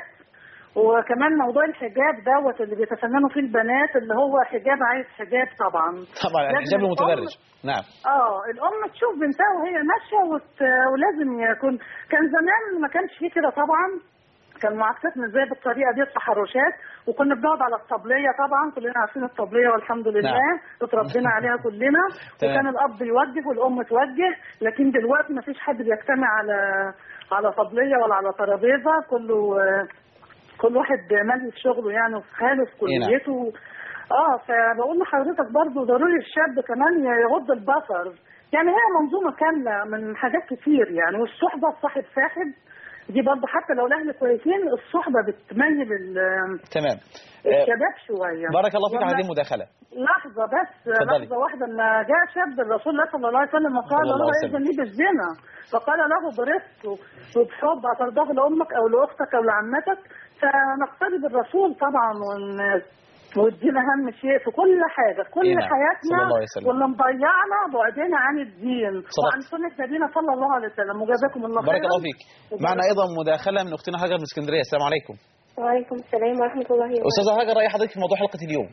وكمان موضوع الحجاب دوت اللي بيتفننوا فيه البنات اللي هو حجاب عايز حجاب طبعا طبعا لازم الحجاب الأم- المتبرج نعم اه الام تشوف بنتها وهي ماشيه وت... ولازم يكون كان زمان ما كانش فيه كده طبعا كان معاكسات مش زي بالطريقه دي التحرشات وكنا بنقعد على الطبليه طبعا كلنا عارفين الطبليه والحمد لله نعم. اتربينا عليها كلنا تمام. وكان الاب يوجه والام توجه لكن دلوقتي ما فيش حد بيجتمع على على طبليه ولا على ترابيزه كله آه، كل واحد مالي في شغله يعني وفي حاله في إيه نعم. كليته اه فبقول لحضرتك برضو ضروري الشاب كمان يغض البصر يعني هي منظومه كامله من حاجات كتير يعني والصحبه الصاحب ساحب دي برضه حتى لو الاهل كويسين الصحبه بتميل ال- تمام آه، الشباب شويه بارك الله فيك على والله- هذه المداخلة لحظه بس اتفضلي. لحظه واحده لما جاء شاب الرسول الله صلى الله عليه وسلم وقال صلى الله له عليه اذن لي بالزنا فقال له برفق وبحب اترضاه لامك او لاختك او لعمتك فنقتدي بالرسول طبعا ون والدين اهم شيء في كل حاجه في كل إيه نعم. حياتنا صلى الله عليه وسلم. واللي مضيعنا بعدنا عن الدين صدقت. وعن سنه نبينا صلى الله عليه وسلم وجزاكم الله خيرا بارك الله فيك معنا أيضا مداخلة من أختنا هاجر من اسكندرية السلام عليكم وعليكم السلام ورحمة الله وبركاته أستاذة هاجر رأي حضرتك في موضوع حلقة اليوم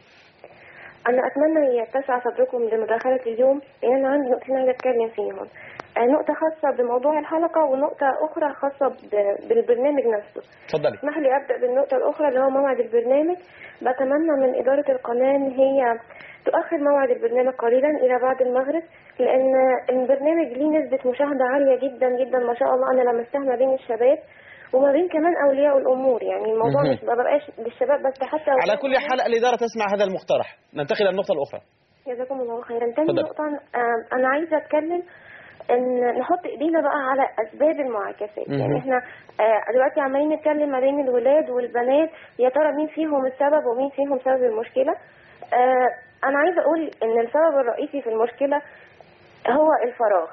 أنا أتمنى يتسع صدركم لمداخلة اليوم لأن أنا عندي نقطتين عايزة أتكلم فيهم آه، نقطة خاصة بموضوع الحلقة ونقطة أخرى خاصة ب- بالبرنامج نفسه اتفضلي اسمح لي أبدأ بالنقطة الأخرى اللي هو موعد البرنامج بتمنى من إدارة القناة إن هي تؤخر موعد البرنامج قليلا إلى بعد المغرب لأن البرنامج ليه نسبة مشاهدة عالية جدا جدا ما شاء الله أنا لمستها ما بين الشباب وما بين كمان أولياء الأمور يعني الموضوع مهم. مش ما بقاش للشباب بس حتى على أولياء كل الأمور. حال الإدارة تسمع هذا المقترح ننتقل إلى النقطة الأخرى جزاكم الله خيرا تاني اتفضل. نقطة آه، أنا عايزة أتكلم إن نحط إيدينا بقى على أسباب المعاكسات مهم. يعني إحنا آه، دلوقتي عمالين نتكلم ما بين الولاد والبنات يا ترى مين فيهم السبب ومين فيهم سبب المشكلة آه، أنا عايزة أقول إن السبب الرئيسي في المشكلة هو الفراغ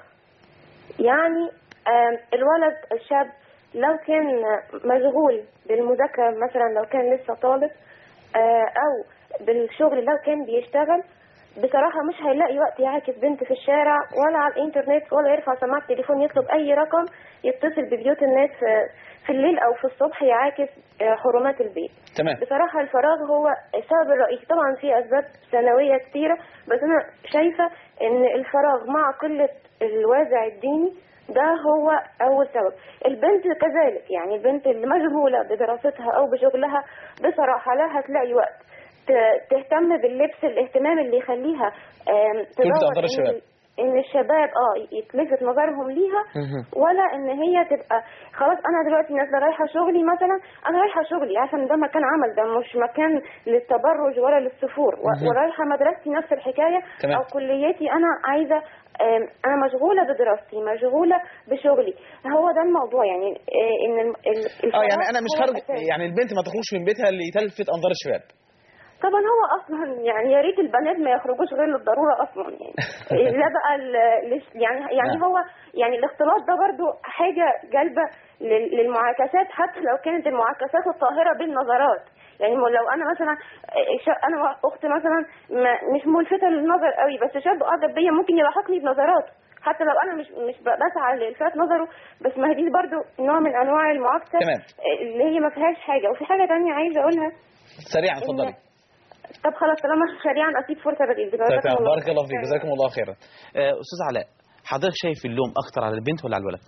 يعني آم، الولد الشاب لو كان مشغول بالمذاكرة مثلا لو كان لسه طالب آه، أو بالشغل لو كان بيشتغل بصراحة مش هيلاقي وقت يعاكس بنت في الشارع ولا على الإنترنت ولا يرفع سماعة التليفون يطلب أي رقم يتصل ببيوت الناس في, في الليل أو في الصبح يعاكس آه، حرمات البيت تمام بصراحة الفراغ هو السبب الرئيسي طبعا في أسباب ثانوية كتيرة بس أنا شايفة إن الفراغ مع قلة الوازع الديني ده هو أول سبب البنت كذلك يعني البنت اللي مشغولة بدراستها أو بشغلها بصراحة لا هتلاقي وقت ت- تهتم باللبس الاهتمام اللي يخليها آم، تلفت أنظار إن- الشباب. ان الشباب اه يتلفت نظرهم ليها مهم. ولا ان هي تبقى خلاص انا دلوقتي نازله رايحه شغلي مثلا انا رايحه شغلي عشان ده مكان عمل ده مش مكان للتبرج ولا للسفور و- مهم. ورايحه مدرستي نفس الحكايه تمام. او كليتي انا عايزه آم، انا مشغوله بدراستي مشغوله بشغلي هو ده الموضوع يعني آه، ان ال- ال- اه الفراغ يعني انا مش هو خارج الأساس. يعني البنت ما تخرجش من بيتها اللي تلفت انظار الشباب طبعا هو اصلا يعني يا ريت البنات ما يخرجوش غير للضروره اصلا يعني لا بقى ال- لش- يعني يعني نعم. هو يعني الاختلاط ده برضو حاجه جالبه لل- للمعاكسات حتى لو كانت المعاكسات الطاهره بالنظرات يعني مو- لو انا مثلا ش- انا اخت مثلا ما- مش ملفته للنظر قوي بس شاب اعجب بيا ممكن يلاحقني بنظراته حتى لو انا مش مش ب- بسعى لالفات نظره بس ما هي دي برضو نوع من انواع المعاكسه تمام. اللي هي ما فيهاش حاجه وفي حاجه تانية عايزه اقولها سريعا اتفضلي طب خلاص طالما سريعا اسيب فرصه لغيرك طيب تمام بارك الله فيك جزاكم الله خيرا آه، استاذ علاء حضرتك شايف اللوم اكتر على البنت ولا على الولد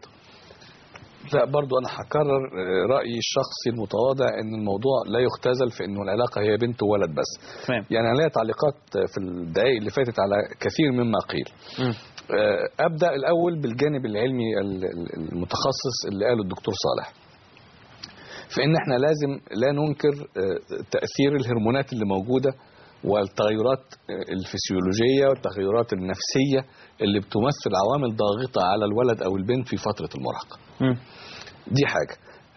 لا برضو أنا هكرر آه، رأيي الشخصي المتواضع إن الموضوع لا يختزل في إنه العلاقة هي بنت وولد بس تمام يعني عليها تعليقات في الدقائق اللي فاتت على كثير مما قيل مم. آه، أبدأ الأول بالجانب العلمي ال- ال- المتخصص اللي قاله الدكتور صالح فان احنا لازم لا ننكر آه، تاثير الهرمونات اللي موجوده والتغيرات آه، الفسيولوجيه والتغيرات النفسيه اللي بتمثل عوامل ضاغطه على الولد او البنت في فتره المراهقه دي حاجه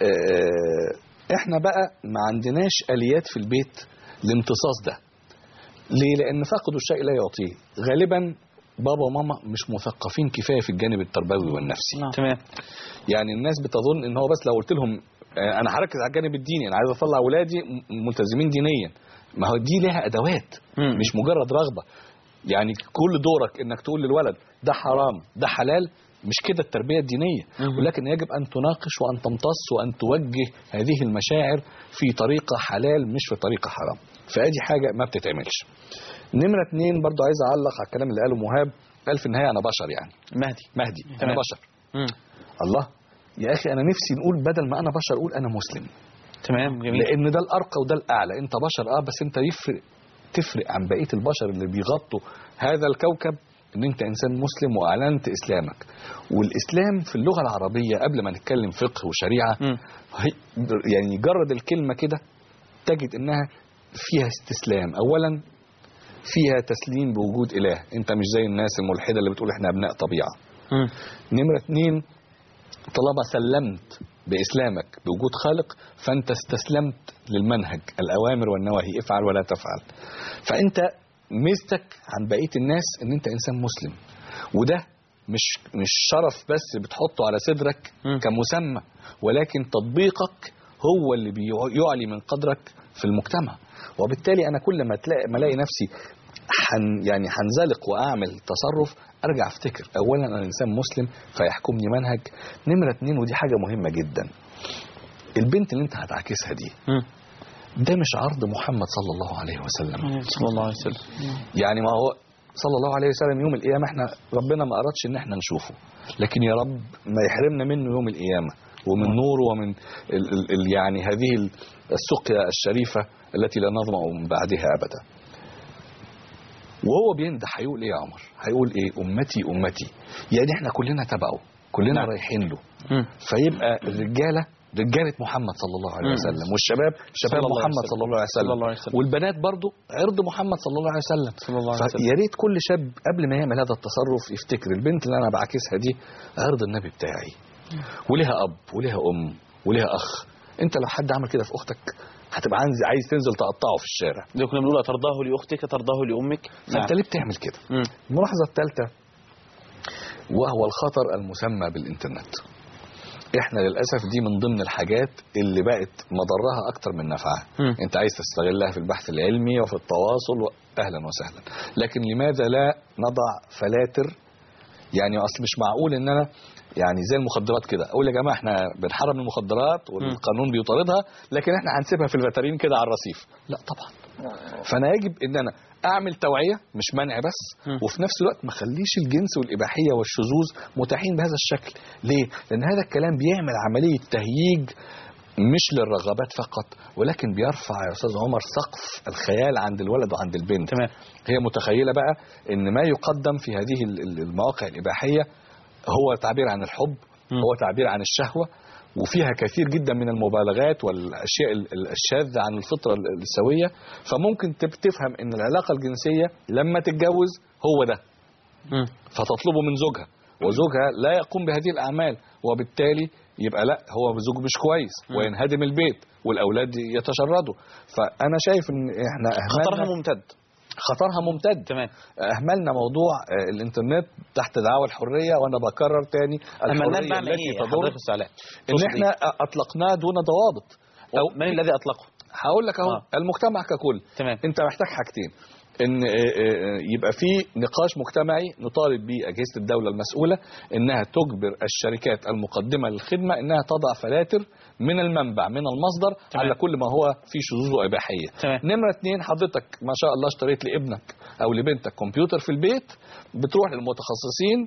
آه، احنا بقى ما عندناش اليات في البيت لامتصاص ده ليه لان فقد الشيء لا يعطيه غالبا بابا وماما مش مثقفين كفايه في الجانب التربوي والنفسي تمام يعني الناس بتظن ان هو بس لو قلت لهم آه، انا هركز على الجانب الديني انا عايز اطلع اولادي م- ملتزمين دينيا ما هو دي لها ادوات مم. مش مجرد رغبه يعني كل دورك انك تقول للولد ده حرام ده حلال مش كده التربيه الدينيه مم. ولكن يجب ان تناقش وان تمتص وان توجه هذه المشاعر في طريقه حلال مش في طريقه حرام فادي حاجه ما بتتعملش نمره اتنين برضو عايز اعلق على الكلام اللي قاله مهاب قال في النهايه انا بشر يعني مهدي مهدي انا تمام. بشر مم. الله يا اخي انا نفسي نقول بدل ما انا بشر اقول انا مسلم تمام جميل لان ده الارقى وده الاعلى انت بشر اه بس انت يفرق تفرق عن بقيه البشر اللي بيغطوا هذا الكوكب ان انت انسان مسلم واعلنت اسلامك والاسلام في اللغه العربيه قبل ما نتكلم فقه وشريعه مم. هي- يعني جرد الكلمه كده تجد انها فيها استسلام اولا فيها تسليم بوجود اله انت مش زي الناس الملحده اللي بتقول احنا ابناء طبيعه مم. نمرة اتنين طالما سلمت بإسلامك بوجود خالق فأنت استسلمت للمنهج الأوامر والنواهي افعل ولا تفعل فأنت ميزتك عن بقية الناس أن أنت إنسان مسلم وده مش مش شرف بس بتحطه على صدرك مم. كمسمى ولكن تطبيقك هو اللي بيعلي من قدرك في المجتمع وبالتالي أنا كل ما تلاقي ما الاقي نفسي حن يعني هنزلق واعمل تصرف ارجع افتكر اولا انا انسان مسلم فيحكمني منهج نمره اتنين ودي حاجه مهمه جدا البنت اللي انت هتعكسها دي مم. ده مش عرض محمد صلى الله عليه وسلم صلى الله عليه وسلم يعني ما هو صلى الله عليه وسلم يوم القيامه احنا ربنا ما ارادش ان احنا نشوفه لكن يا رب ما يحرمنا منه يوم القيامه ومن نوره ومن ال ال ال يعني هذه ال- السقيا الشريفه التي لا نظمأ من بعدها ابدا وهو بينده هيقول ايه يا عمر هيقول ايه امتي امتي يعني احنا كلنا تبعه كلنا نعم. رايحين له مم. فيبقى الرجاله رجاله محمد صلى الله عليه مم. وسلم والشباب شباب صلى الله عليه محمد وسلم. صلى الله عليه صلى وسلم الله عليه وسلم. والبنات برضو عرض محمد صلى الله عليه وسلم صلى الله عليه وسلم. فيا ريت كل شاب قبل ما يعمل هذا التصرف يفتكر البنت اللي انا بعاكسها دي عرض النبي بتاعي وليها اب وليها ام وليها اخ انت لو حد عمل كده في اختك هتبقى عايز عايز تنزل تقطعه في الشارع زي كنا بنقول ترضاه لأختك ترضاه لأمك فانت ليه بتعمل كده مم. الملاحظه الثالثه وهو الخطر المسمى بالانترنت احنا للاسف دي من ضمن الحاجات اللي بقت مضرها اكتر من نفعها مم. انت عايز تستغلها في البحث العلمي وفي التواصل و... اهلا وسهلا لكن لماذا لا نضع فلاتر يعني اصل مش معقول ان انا يعني زي المخدرات كده اقول يا جماعه احنا بنحرم المخدرات والقانون بيطاردها لكن احنا هنسيبها في الفاترين كده على الرصيف لا طبعا فانا يجب ان انا اعمل توعيه مش منع بس مم. وفي نفس الوقت ما اخليش الجنس والاباحيه والشذوذ متاحين بهذا الشكل ليه لان هذا الكلام بيعمل عمليه تهييج مش للرغبات فقط ولكن بيرفع يا استاذ عمر سقف الخيال عند الولد وعند البنت تمام هي متخيله بقى ان ما يقدم في هذه ال- ال- المواقع الاباحيه هو تعبير عن الحب مم. هو تعبير عن الشهوه وفيها كثير جدا من المبالغات والاشياء ال- ال- الشاذه عن الفطره ال- السويه فممكن تب- تفهم ان العلاقه الجنسيه لما تتجوز هو ده مم. فتطلبه من زوجها وزوجها لا يقوم بهذه الاعمال وبالتالي يبقى لا هو زوج مش كويس مم. وينهدم البيت والاولاد يتشردوا فانا شايف ان احنا اهملنا خطرها ممتد خطرها ممتد تمام اهملنا موضوع آه، الانترنت تحت دعوى الحريه وانا بكرر تاني أهملناه الحريه بمعنى التي إيه تضر حضرتك استعلاء ان احنا اطلقناه دون ضوابط أو من الذي أطلقه هقول لك اهو آه. المجتمع ككل تمام انت محتاج حاجتين ان آه، آه، يبقى في نقاش مجتمعي نطالب به اجهزه الدوله المسؤوله انها تجبر الشركات المقدمه للخدمه انها تضع فلاتر من المنبع من المصدر تمام. على كل ما هو فيه شذوذ واباحيه تمام. نمره اتنين حضرتك ما شاء الله اشتريت لابنك او لبنتك كمبيوتر في البيت بتروح للمتخصصين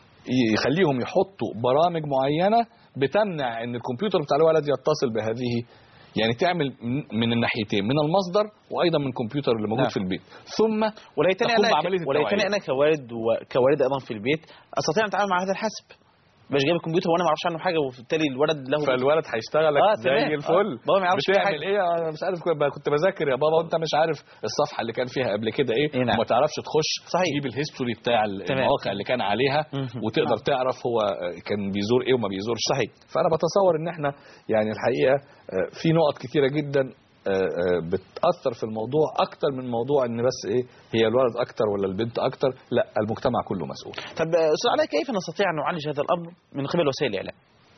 يخليهم يحطوا برامج معينه بتمنع ان الكمبيوتر بتاع الولد يتصل بهذه يعني تعمل من- من الناحيتين من المصدر وايضا من الكمبيوتر اللي موجود نعم. في البيت ثم وليتني تقوم انا بعملية وليتني التوعية. انا كوالد وكوالد ايضا في البيت استطيع ان اتعامل مع هذا الحسب مش جايب الكمبيوتر وانا ما اعرفش عنه حاجه وبالتالي الولد له فالولد هيشتغل لك آه، زي تمام. الفل آه، بابا ما يعرفش فيه بتعمل حاجة. ايه انا مش عارف كنت- كنت بذاكر يا بابا وانت مش عارف الصفحه اللي كان فيها قبل كده ايه إيه نعم. وما تعرفش تخش صحيح. تجيب الهيستوري بتاع ال- تمام. المواقع اللي كان عليها مهم. وتقدر تعرف هو كان بيزور ايه وما بيزورش صحيح فانا بتصور ان احنا يعني الحقيقه آه، في نقط كتيره جدا آه، آه، بتاثر في الموضوع اكتر من موضوع ان بس ايه هي الولد اكتر ولا البنت اكتر لا المجتمع كله مسؤول طب آه، استاذ علاء كيف نستطيع ان نعالج هذا الامر من قبل وسائل الاعلام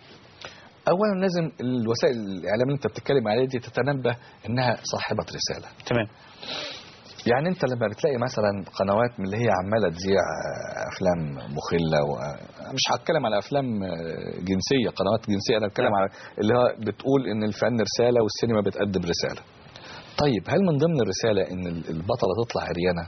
اولا لازم الوسائل الاعلام اللي انت بتتكلم عليها دي تتنبه انها صاحبه رساله تمام يعني انت لما بتلاقي مثلا قنوات من اللي هي عماله تذيع آه، افلام مخله و... مش هتكلم على افلام آه، جنسيه قنوات جنسيه انا بتكلم على اللي هو بتقول ان الفن رساله والسينما بتقدم رساله طيب هل من ضمن الرساله ان ال- البطله تطلع عريانه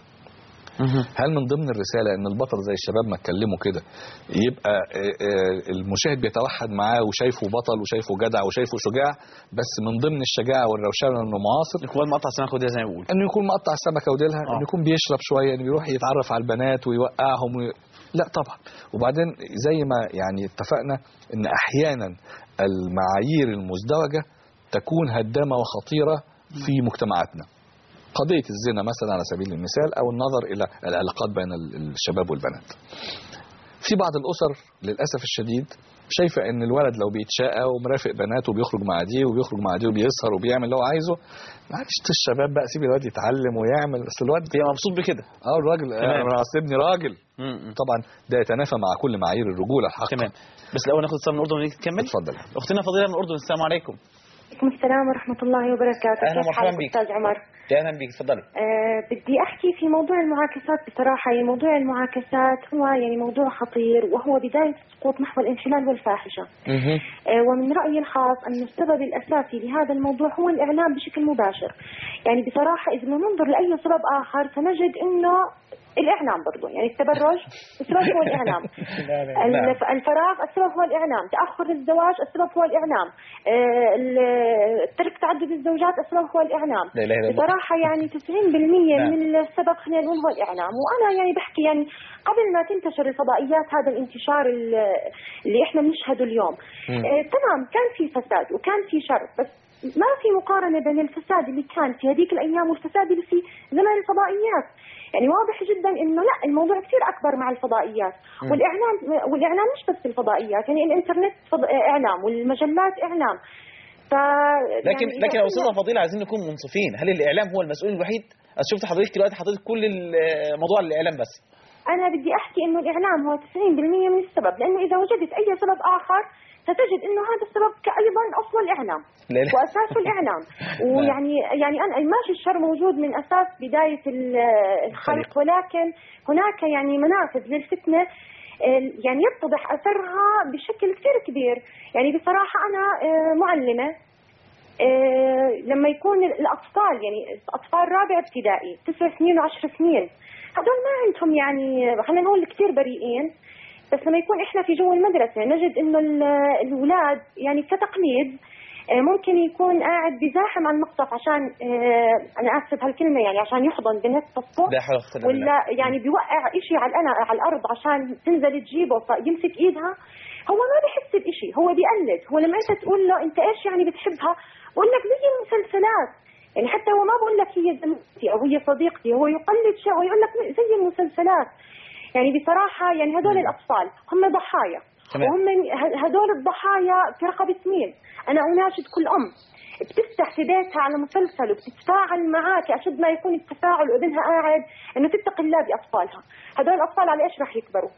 هل من ضمن الرساله ان البطل زي الشباب ما اتكلموا كده يبقى آه، آه، المشاهد بيتوحد معاه وشايفه بطل وشايفه جدع وشايفه شجاع بس من ضمن الشجاعه والروشنه انه معاصر يكون مقطع سمكه ودي زي ما بيقول انه يكون مقطع السمكه وديلها آه. انه يكون بيشرب شويه انه يروح يتعرف على البنات ويوقعهم وي... لا طبعا وبعدين زي ما يعني اتفقنا ان احيانا المعايير المزدوجه تكون هدامه وخطيره في مجتمعاتنا قضيه الزنا مثلا على سبيل المثال او النظر الى العلاقات بين ال- الشباب والبنات في بعض الاسر للاسف الشديد شايفه ان الولد لو بيتشقى ومرافق بنات وبيخرج مع دي وبيخرج مع دي وبيسهر وبيعمل اللي هو عايزه معلش الشباب بقى سيب الواد يتعلم ويعمل بس الواد بيبقى مبسوط بكده اه الراجل تمام. انا اصل ابني راجل م-م. طبعا ده يتنافى مع كل معايير الرجوله الحق تمام بس الاول ناخد اتصال من الاردن ونيجي تكمل اتفضل اختنا فضيله من الاردن السلام عليكم عليكم السلام ورحمة الله وبركاته أهلا كيف ومرحبا حالك بك. أستاذ عمر يا اهلا بك تفضلي أه بدي أحكي في موضوع المعاكسات بصراحة يعني موضوع المعاكسات هو يعني موضوع خطير وهو بداية سقوط نحو الانحلال والفاحشة أه ومن رأيي الخاص أن السبب الأساسي لهذا الموضوع هو الإعلام بشكل مباشر يعني بصراحة إذا ننظر لأي سبب آخر سنجد أنه الإعلام برضو يعني التبرج السبب هو الإعلام الف- الفراغ السبب هو الإعلام تأخر الزواج السبب هو الإعلام آه، ال- ترك تعدد الزوجات السبب هو الإعلام لا إله إلا الله. بصراحة يعني 90% نعم. من السبب خلينا نقول هو الإعلام وأنا يعني بحكي يعني قبل ما تنتشر الفضائيات هذا الانتشار ال- اللي احنا بنشهده اليوم آه تمام كان في فساد وكان في شر بس ما في مقارنة بين الفساد اللي كان في هذيك الأيام والفساد اللي في زمن الفضائيات يعني واضح جدا انه لا الموضوع كثير اكبر مع الفضائيات والاعلام والاعلام مش بس الفضائيات يعني الانترنت فض... اعلام والمجلات اعلام ف لكن يعني لكن يا إحنا- استاذه فضيله عايزين نكون منصفين هل الاعلام هو المسؤول الوحيد أنا شفت حضرتك دلوقتي حطيت كل الموضوع الاعلام بس أنا بدي أحكي إنه الإعلام هو 90% من السبب لأنه إذا وجدت أي سبب آخر ستجد إنه هذا السبب أيضا أصله الإعلام لا لا. وأساسه الإعلام ويعني يعني أنا ماشي الشر موجود من أساس بداية ال- الخلق ولكن هناك يعني منافذ للفتنة آه، يعني يتضح أثرها بشكل كثير كبير يعني بصراحة أنا آه، معلمة آه، لما يكون الأطفال يعني أطفال رابع ابتدائي تسع سنين وعشر سنين هذول ما عندهم يعني خلينا نقول كثير بريئين بس لما يكون احنا في جو المدرسة نجد انه ال- الاولاد يعني كتقليد آه، ممكن يكون قاعد بيزاحم على المقصف عشان آه، انا اسف هالكلمة يعني عشان يحضن بنت صفه لا حول ولا قوه الا بالله ولا يعني بيوقع إشي على الأنا على الأرض عشان تنزل تجيبه فيمسك إيدها هو ما بيحس بإشي هو بيقلد هو لما أنت تقول له أنت إيش يعني بتحبها بقول لك زي المسلسلات يعني حتى هو ما بقول لك هي زميلتي أو هي صديقتي هو يقلد شيء ويقول لك زي المسلسلات يعني بصراحة يعني هذول الأطفال هم ضحايا تمام. وهم ه- هذول الضحايا في رقبة مين أنا أناشد كل أم بتفتح في بيتها على مسلسل وبتتفاعل معك أشد ما يكون التفاعل وابنها قاعد إنه تتقي الله بأطفالها هذول الأطفال على إيش راح يكبروا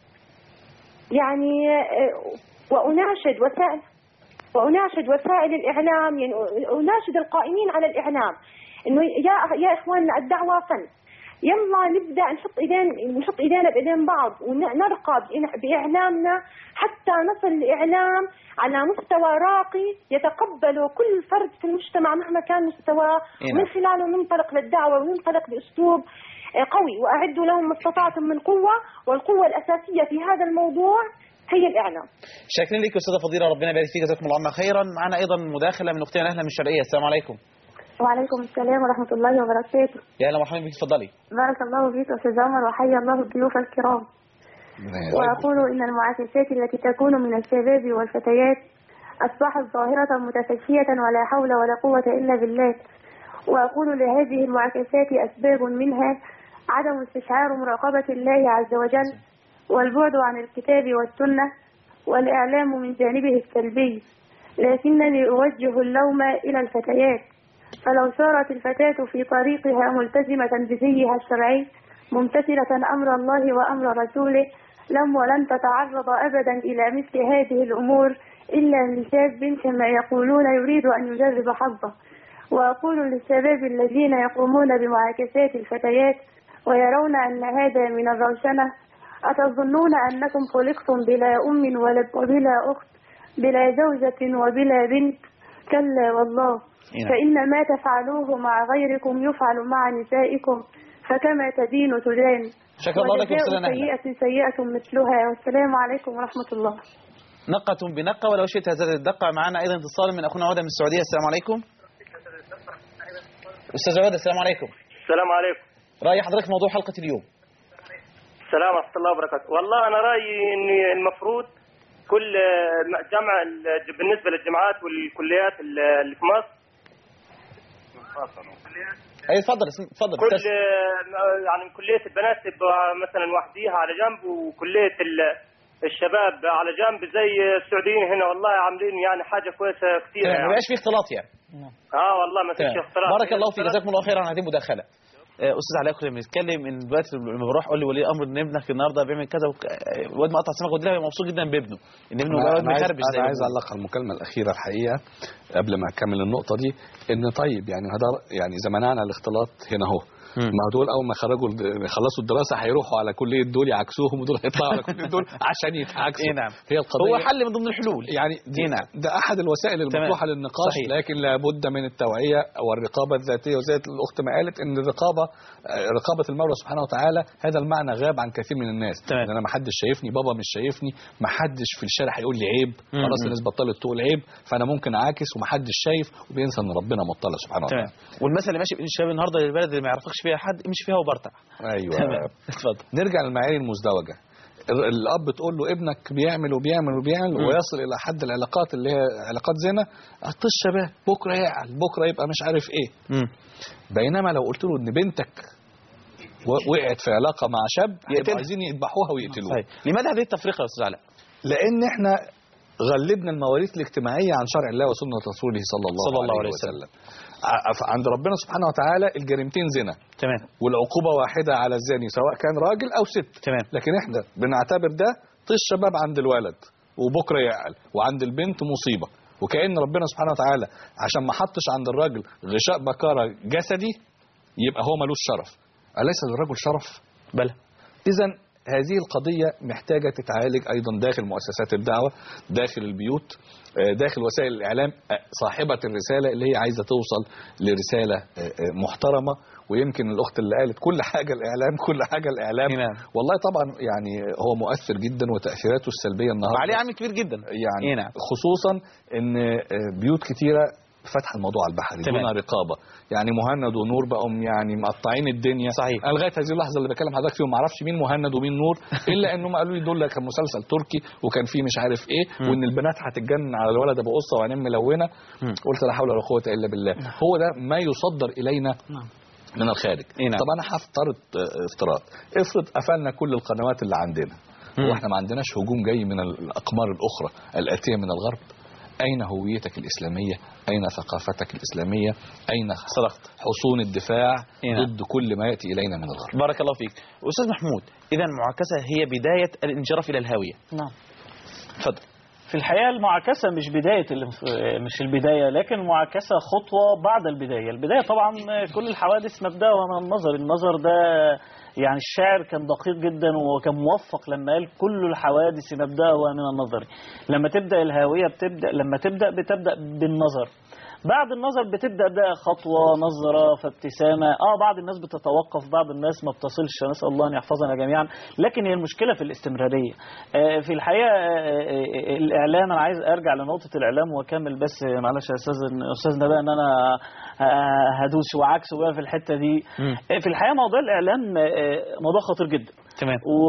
يعني آه، وأناشد وسائل وأناشد وسائل الإعلام يعني أناشد القائمين على الإعلام إنه يا يا إخواننا الدعوة فن يلا نبدا نحط ايدين نحط ايدينا بايدين بعض ونرقى بإن- باعلامنا حتى نصل الاعلام على مستوى راقي يتقبله كل فرد في المجتمع مهما كان مستواه إيه نعم. من خلاله ننطلق للدعوه وننطلق باسلوب آه، قوي واعدوا لهم ما استطعتم من قوه والقوه الاساسيه في هذا الموضوع هي الاعلام شاكرين لك استاذه فضيله ربنا يبارك فيك جزاكم الله عنا خيرا معنا ايضا مداخله من اختنا نهله من الشرقيه السلام عليكم وعليكم السلام ورحمة الله وبركاته يا اهلا ومرحبا بك اتفضلي بارك الله فيك أستاذ عمر وحيا الله الضيوف الكرام وأقول إن المعاكسات التي تكون من الشباب والفتيات أصبحت ظاهرة متفشية ولا حول ولا قوة إلا بالله وأقول لهذه المعاكسات أسباب منها عدم استشعار مراقبة الله عز وجل والبعد عن الكتاب والسنة والإعلام من جانبه السلبي لكنني أوجه اللوم إلى الفتيات فلو سارت الفتاة في طريقها ملتزمة بزيها الشرعي ممتثلة أمر الله وأمر رسوله لم ولن تتعرض أبدا إلى مثل هذه الأمور إلا لشاب كما يقولون يريد أن يجرب حظه وأقول للشباب الذين يقومون بمعاكسات الفتيات ويرون أن هذا من الروشنة أتظنون أنكم خلقتم بلا أم ولد وبلا أخت بلا زوجة وبلا بنت كلا والله نعم. فإن ما تفعلوه مع غيركم يفعل مع نسائكم فكما تدين تدان شكرا الله لك وجزاء أستاذة نهلة. سيئة سيئة مثلها والسلام عليكم ورحمة الله نقة بنقة ولو شئت هذا الدقة معنا أيضا اتصال من أخونا عودة من السعودية السلام عليكم أستاذ عودة السلام عليكم السلام عليكم رأي حضرتك في موضوع حلقة اليوم السلام ورحمة الله وبركاته والله أنا رأيي أن المفروض كل جامعة بالنسبة للجامعات والكليات اللي في مصر أي تفضل تفضل كل تس- يعني كلية البنات تبقى مثلا وحديها على جنب وكلية ال- الشباب على جنب زي السعوديين هنا والله عاملين يعني حاجة كويسة كثير تمام، ما يعني. يبقاش في اختلاط يعني اه والله ما فيش تمام. اختلاط بارك الله فيك جزاكم الله خيرا على هذه المداخله آه، استاذ علاء كنا بنتكلم ان دلوقتي لما بروح اقول لولي امر ان ابنك النهارده بيعمل كذا وك... آه، الواد مقطع سمك ودي مبسوط جدا بابنه ان ابنه أنا واد أنا عايز, مخربش زي أنا ما عايز بيقولوا. أعلق على المكالمة الأخيرة الحقيقة قبل ما أكمل النقطة دي إن طيب يعني هذا يعني إذا منعنا الاختلاط هنا أهو ما دول أول ما خرجوا يخلصوا الدراسة هيروحوا على كلية دول يعكسوهم ودول هيطلعوا على كلية دول عشان يتعاكسوا إيه نعم. هي القضية هو حل من ضمن الحلول يعني دي إيه نعم. ده أحد الوسائل المطروحة تمام. للنقاش صحيح. لكن لابد من التوعية والرقابة الذاتية وزي الأخت ما قالت إن الرقابة آه، رقابة المولى سبحانه وتعالى هذا المعنى غاب عن كثير من الناس تمام. إن أنا ما حدش شايفني بابا مش شايفني ما حدش في الشارع هيقول لي عيب مم. خلاص مم. الناس بطلت تقول عيب فأنا ممكن أعاكس وما حدش شايف وبينسى إن ربنا مطلع سبحانه تمام وتعالى والمثل اللي ماشي بين الشباب النهارده للبلد اللي ما يعرفكش فيها حد امشي فيها وبرتع أيوه تمام اتفضل نرجع للمعايير المزدوجة ال- الاب تقول له ابنك بيعمل وبيعمل وبيعمل مم. ويصل الى حد العلاقات اللي هي علاقات زنا هتطش شباب بكره يعقل بكره يبقى مش عارف ايه مم. بينما لو قلت له ان بنتك و- وقعت في علاقه مع شاب يقتلها. يبقوا عايزين يذبحوها ويقتلوها صحيح لماذا هذه التفرقه يا استاذ علاء لان احنا غلبنا المواريث الاجتماعيه عن شرع الله وسنه رسوله صلى الله, صلى الله عليه عليه وسلم ع- عند ربنا سبحانه وتعالى الجريمتين زنا تمام والعقوبة واحدة على الزاني سواء كان راجل أو ست تمام لكن احنا بنعتبر ده طيش شباب عند الولد وبكرة يعقل وعند البنت مصيبة وكأن ربنا سبحانه وتعالى عشان ما حطش عند الراجل غشاء بكارة جسدي يبقى هو ملوش شرف أليس للرجل شرف؟ بلى إذا هذه القضية محتاجة تتعالج أيضا داخل مؤسسات الدعوة داخل البيوت آه، داخل وسائل الإعلام آه، صاحبة الرسالة اللي هي عايزة توصل لرسالة آه، آه، محترمة ويمكن الأخت اللي قالت كل حاجة الإعلام كل حاجة الإعلام نعم. والله طبعا يعني هو مؤثر جدا وتأثيراته السلبية النهاردة وعليه عامل كبير جدا يعني إيه نعم. خصوصا ان آه، بيوت كتيره فتح الموضوع على البحري تمام. دون رقابه يعني مهند ونور بقوا يعني مقطعين الدنيا صحيح. انا لغايه هذه اللحظه اللي بكلم حضرتك فيهم ما اعرفش مين مهند ومين نور الا انهم قالوا لي دول كان مسلسل تركي وكان فيه مش عارف ايه مم. وان البنات هتتجنن على الولد ابو قصه وعينين ملونه مم. قلت لا حول ولا قوه الا بالله هو ده ما يصدر الينا نعم. من الخارج إيه نعم. طب انا هفترض آه، افتراض افرض قفلنا كل القنوات اللي عندنا مم. واحنا ما عندناش هجوم جاي من الاقمار الاخرى الاتيه من الغرب اين هويتك الاسلاميه اين ثقافتك الاسلاميه اين صدقت حصون الدفاع إيه نعم. ضد كل ما ياتي الينا من الغرب بارك الله فيك استاذ محمود اذا المعاكسه هي بدايه الانجراف الى الهاويه نعم اتفضل في الحقيقة المعاكسة مش بداية الانف- مش البداية لكن المعاكسة خطوة بعد البداية البداية طبعا كل الحوادث مبدأها من النظر النظر ده يعني الشاعر كان دقيق جدا وكان موفق لما قال كل الحوادث مبدأها من النظر لما تبدأ الهاوية بتبدأ لما تبدأ بتبدأ بالنظر بعد النظر بتبدا بقى خطوه نظره فابتسامه اه بعض الناس بتتوقف بعض الناس ما بتصلش نسال الله ان يحفظنا جميعا لكن هي المشكله في الاستمراريه آه في الحقيقه آه آه الاعلام انا عايز ارجع لنقطه الاعلام واكمل بس معلش يا استاذ استاذنا بقى ان انا آه، هدوس وعكس بقى في الحته دي مم. آه، في الحقيقه موضوع الاعلام آه، موضوع خطير جدا تمام و...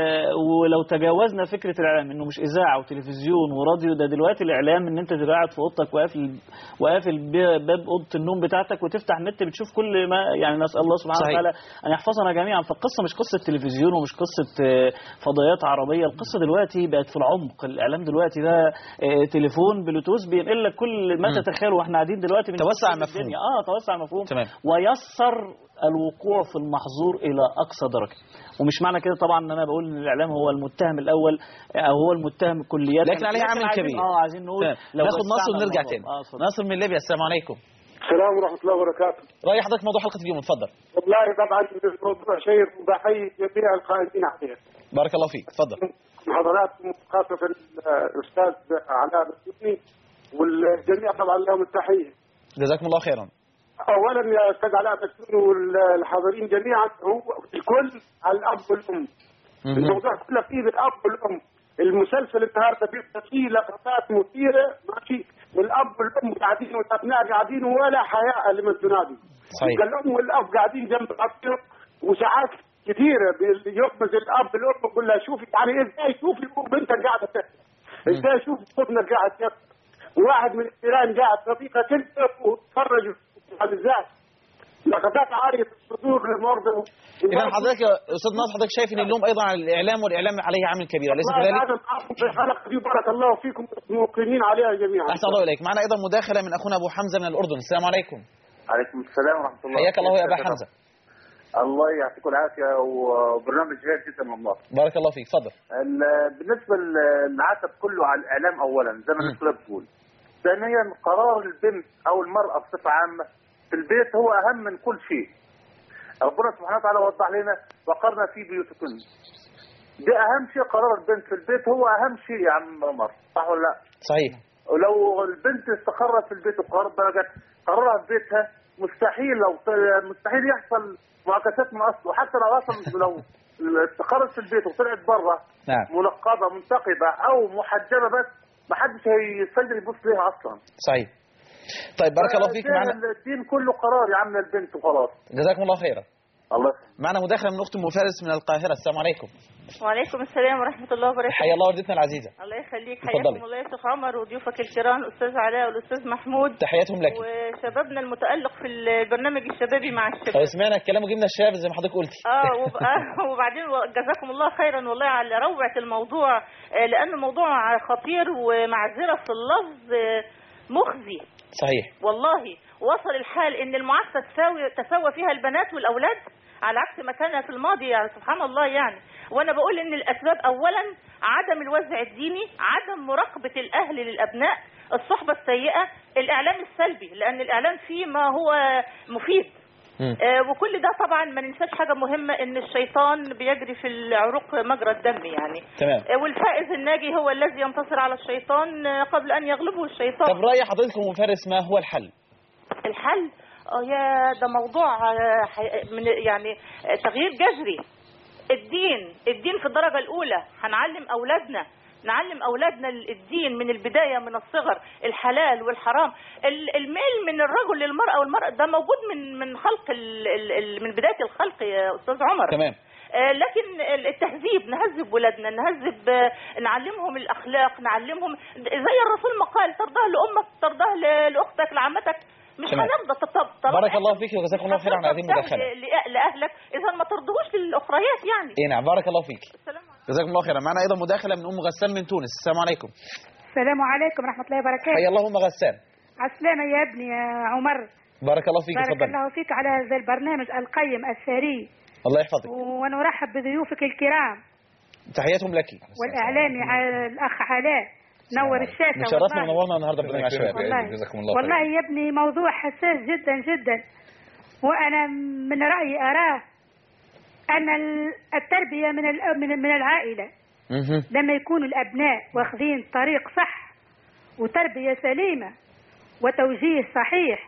ولو تجاوزنا فكره الاعلام انه مش اذاعه وتلفزيون وراديو ده دلوقتي الاعلام ان انت تبقى قاعد في اوضتك وقافل وقافل ب- باب اوضه النوم بتاعتك وتفتح النت بتشوف كل ما يعني نسال الله سبحانه صحيح. وتعالى ان يحفظنا جميعا فالقصه مش قصه تلفزيون ومش قصه آه، فضائيات عربيه القصه دلوقتي بقت في العمق الاعلام دلوقتي ده آه، تليفون بلوتوث بينقل لك كل ما مم. تتخيل واحنا قاعدين دلوقتي بنشوف توسع كل المفهوم. الدنيا. اه توسع المفهوم تمام. ويسر الوقوع في المحظور الى اقصى درجه ومش معنى كده طبعا ان انا بقول ان الاعلام هو المتهم الاول او هو المتهم كليا لكن عليه عامل عايزين- كبير اه عايزين نقول تمام. لو ناخد ناصر وسعنا ونرجع الموضوع. تاني اه اتفضل. ناصر من ليبيا السلام عليكم السلام ورحمة الله وبركاته رأي حضرتك موضوع حلقة اليوم اتفضل والله طبعا الموضوع شيق وبحيي جميع القائمين عليه بارك الله فيك اتفضل حضراتكم خاصة الأستاذ علاء السني والجميع طبعا لهم التحية جزاكم الله خيرا أولا يا أستاذ علاء السني والحاضرين جميعا هو الكل على الأب والأم الموضوع كله فيه بالأب والأم المسلسل النهارده بيبقى فيه لقطات مثيرة ماشي والأب والأم قاعدين والأبناء قاعدين ولا حياء لمن تنادي صحيح. يبقى الأم والأب قاعدين جنب بعضهم وساعات كثيرة بي- يقبض الأب الأم يقول لها شوفي يعني إزاي شوفي بنتك قاعدة تحكي إزاي شوفي ابنك قاعد يحكي واحد من الجيران قاعد صديقة كنت وتفرج على ازاي لقطات عارية الصدور للمرضى إذا حضرتك يا أستاذ ناصر حضرتك شايف أن اللوم أيضا على الإعلام والإعلام عليه عامل كبير أليس والله كذلك؟ هذا معكم في الحلقة دي بارك الله فيكم موقنين عليها جميعا أحسن الله إليك معنا أيضا مداخلة من أخونا أبو حمزة من الأردن السلام عليكم عليكم السلام ورحمة الله حياك الله يا أبا حمزة الله يعطيكم العافية وبرنامج جيد جدا والله بارك الله فيك اتفضل ال- بالنسبة للعتب كله على الإعلام أولا زي ما الدكتورة بتقول ثانيا قرار البنت أو المرأة بصفة عامة في البيت هو أهم من كل شيء ربنا سبحانه وتعالى وضح لنا وقرنا في بيوتكن ده أهم شيء قرار البنت في البيت هو أهم شيء يا عم عمر صح ولا لا؟ صحيح ولو البنت استقرت في البيت وقررت درجة قرارها في بيتها مستحيل لو مستحيل يحصل معاكسات من اصله حتى لو اصلا لو استقرت في البيت وطلعت بره نعم منقبه منتقبه او محجبه بس ما حدش هيستقدر يبص ليها اصلا صحيح طيب بارك الله فيك الدين- معنا الدين كله قرار يا عم البنت وخلاص جزاكم الله خيرا الله معنا مداخلة من أخت أم فارس من القاهرة السلام عليكم وعليكم السلام ورحمة الله وبركاته حيا الله والدتنا العزيزة الله يخليك اتفضلي. حياكم الله يا شيخ عمر وضيوفك الكرام الأستاذ علاء والأستاذ محمود تحياتهم لك وشبابنا المتألق في البرنامج الشبابي مع الشباب طيب سمعنا الكلام وجبنا الشباب زي ما حضرتك قلتي اه وب- آه، وبعدين جزاكم الله خيرا والله على روعة الموضوع آه، لأنه موضوع خطير ومعذرة في اللفظ آه، مخزي صحيح والله وصل الحال ان المعاكسه تساوي تساوى فيها البنات والاولاد على عكس ما كان في الماضي يعني سبحان الله يعني وانا بقول ان الاسباب اولا عدم الوزع الديني عدم مراقبه الاهل للابناء الصحبه السيئه الاعلام السلبي لان الاعلام فيه ما هو مفيد آه، وكل ده طبعا ما ننساش حاجه مهمه ان الشيطان بيجري في العروق مجرى الدم يعني تمام آه، والفائز الناجي هو الذي ينتصر على الشيطان آه، قبل ان يغلبه الشيطان طب رأي حضرتكم أم فارس ما هو الحل؟ الحل اه يا ده موضوع آه، حي- من يعني آه، تغيير جذري الدين الدين في الدرجة الأولى هنعلم أولادنا نعلم أولادنا الدين من البداية من الصغر الحلال والحرام ال- الميل من الرجل للمرأة والمرأة ده موجود من من خلق ال- ال- ال- من بداية الخلق يا أستاذ عمر تمام آه، لكن ال- التهذيب نهذب ولادنا نهذب آه، نعلمهم الاخلاق نعلمهم زي الرسول ما قال ترضاه لامك ترضاه ل- لاختك لعمتك مش تمام. هنرضى طب طب طب بارك الله فيك وجزاكم الله خيرا على هذه المداخلة ل- ل- لاهلك اذا ما ترضوش للاخريات يعني إيه نعم بارك الله فيك جزاكم الله خيرا معنا أيضا مداخلة من أم غسان من تونس السلام عليكم السلام عليكم ورحمة الله وبركاته حيا الله أم غسان عسلامة يا ابني يا عمر بارك الله فيك بارك تفضلي الله فيك على هذا البرنامج القيم الثري الله يحفظك ونرحب بضيوفك الكرام تحياتهم لك والإعلامي على الأخ علاء نور الشاشة مشرفنا والله. ونورنا النهارده برنامج الشباب والله والله يا ابني موضوع حساس جدا جدا وأنا من رأيي أراه أن ال- التربية من الأ- من من العائلة مهم. لما يكون الأبناء واخذين طريق صح وتربية سليمة وتوجيه صحيح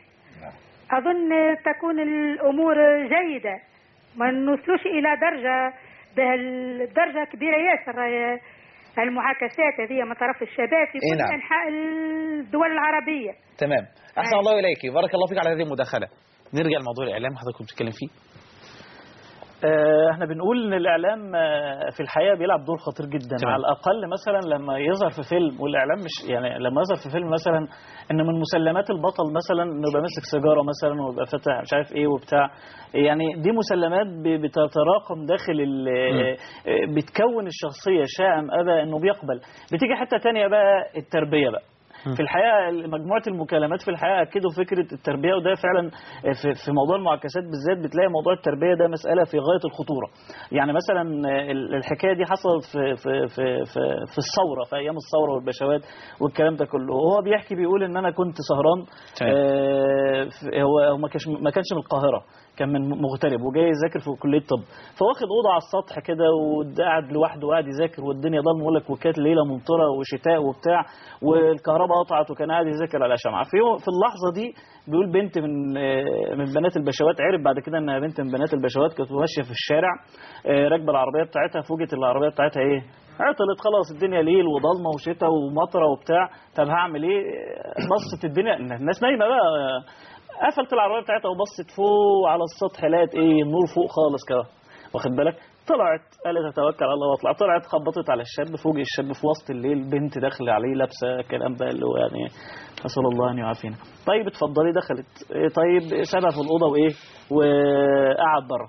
أظن تكون الأمور جيدة ما نوصلوش إلى درجة بهالدرجة كبيرة ياسر آه، المعاكسات هذه من طرف الشباب في إيه كل نعم. أنحاء الدول العربية تمام أحسن أي. الله إليك بارك الله فيك على هذه المداخلة نرجع لموضوع الإعلام حضرتك بتتكلم فيه آه، احنا بنقول ان الاعلام آه، في الحقيقه بيلعب دور خطير جدا تمام. على الاقل مثلا لما يظهر في فيلم والاعلام مش يعني لما يظهر في فيلم مثلا ان من مسلمات البطل مثلا انه يبقى ماسك سيجاره مثلا ويبقى فاتح مش عارف ايه وبتاع يعني دي مسلمات ب- بتتراكم داخل ال- آه، بتكون الشخصيه شاء ام ابى انه بيقبل بتيجي حته تانية بقى التربيه بقى في الحقيقه مجموعه المكالمات في الحقيقه اكدوا فكره التربيه وده فعلا في في موضوع المعاكسات بالذات بتلاقي موضوع التربيه ده مساله في غايه الخطوره يعني مثلا ال- الحكايه دي حصلت في في في في, في الثوره في ايام الثوره والبشوات والكلام ده كله وهو بيحكي بيقول ان انا كنت سهران تمام. آه، في- هو هو ما كانش ما كانش من القاهره كان من مغترب وجاي يذاكر في كليه طب فواخد اوضه على السطح كده وقاعد لوحده وقاعد يذاكر والدنيا ضلمه يقول لك وكانت ليله ممطره وشتاء وبتاع والكهرباء قطعت وكان قاعد يذاكر على شمعه في يوم- في اللحظه دي بيقول بنت من آه، من بنات البشوات عرف بعد كده انها بنت من بنات البشوات كانت ماشيه في الشارع آه، راكبه العربيه بتاعتها فوجئت العربيه بتاعتها ايه عطلت خلاص الدنيا ليل وضلمه وشتاء ومطره وبتاع طب هعمل ايه بصت الدنيا الناس نايمه بقى قفلت العربيه بتاعتها وبصت فوق على السطح لقت ايه النور فوق خالص كده واخد بالك طلعت قالت اتوكل على الله واطلع طلعت خبطت على الشاب فوق الشاب في وسط الليل بنت داخله عليه لابسه كلام بقى اللي هو يعني نسال الله ان يعافينا طيب اتفضلي دخلت إيه طيب سابها في الاوضه وايه وقعد بره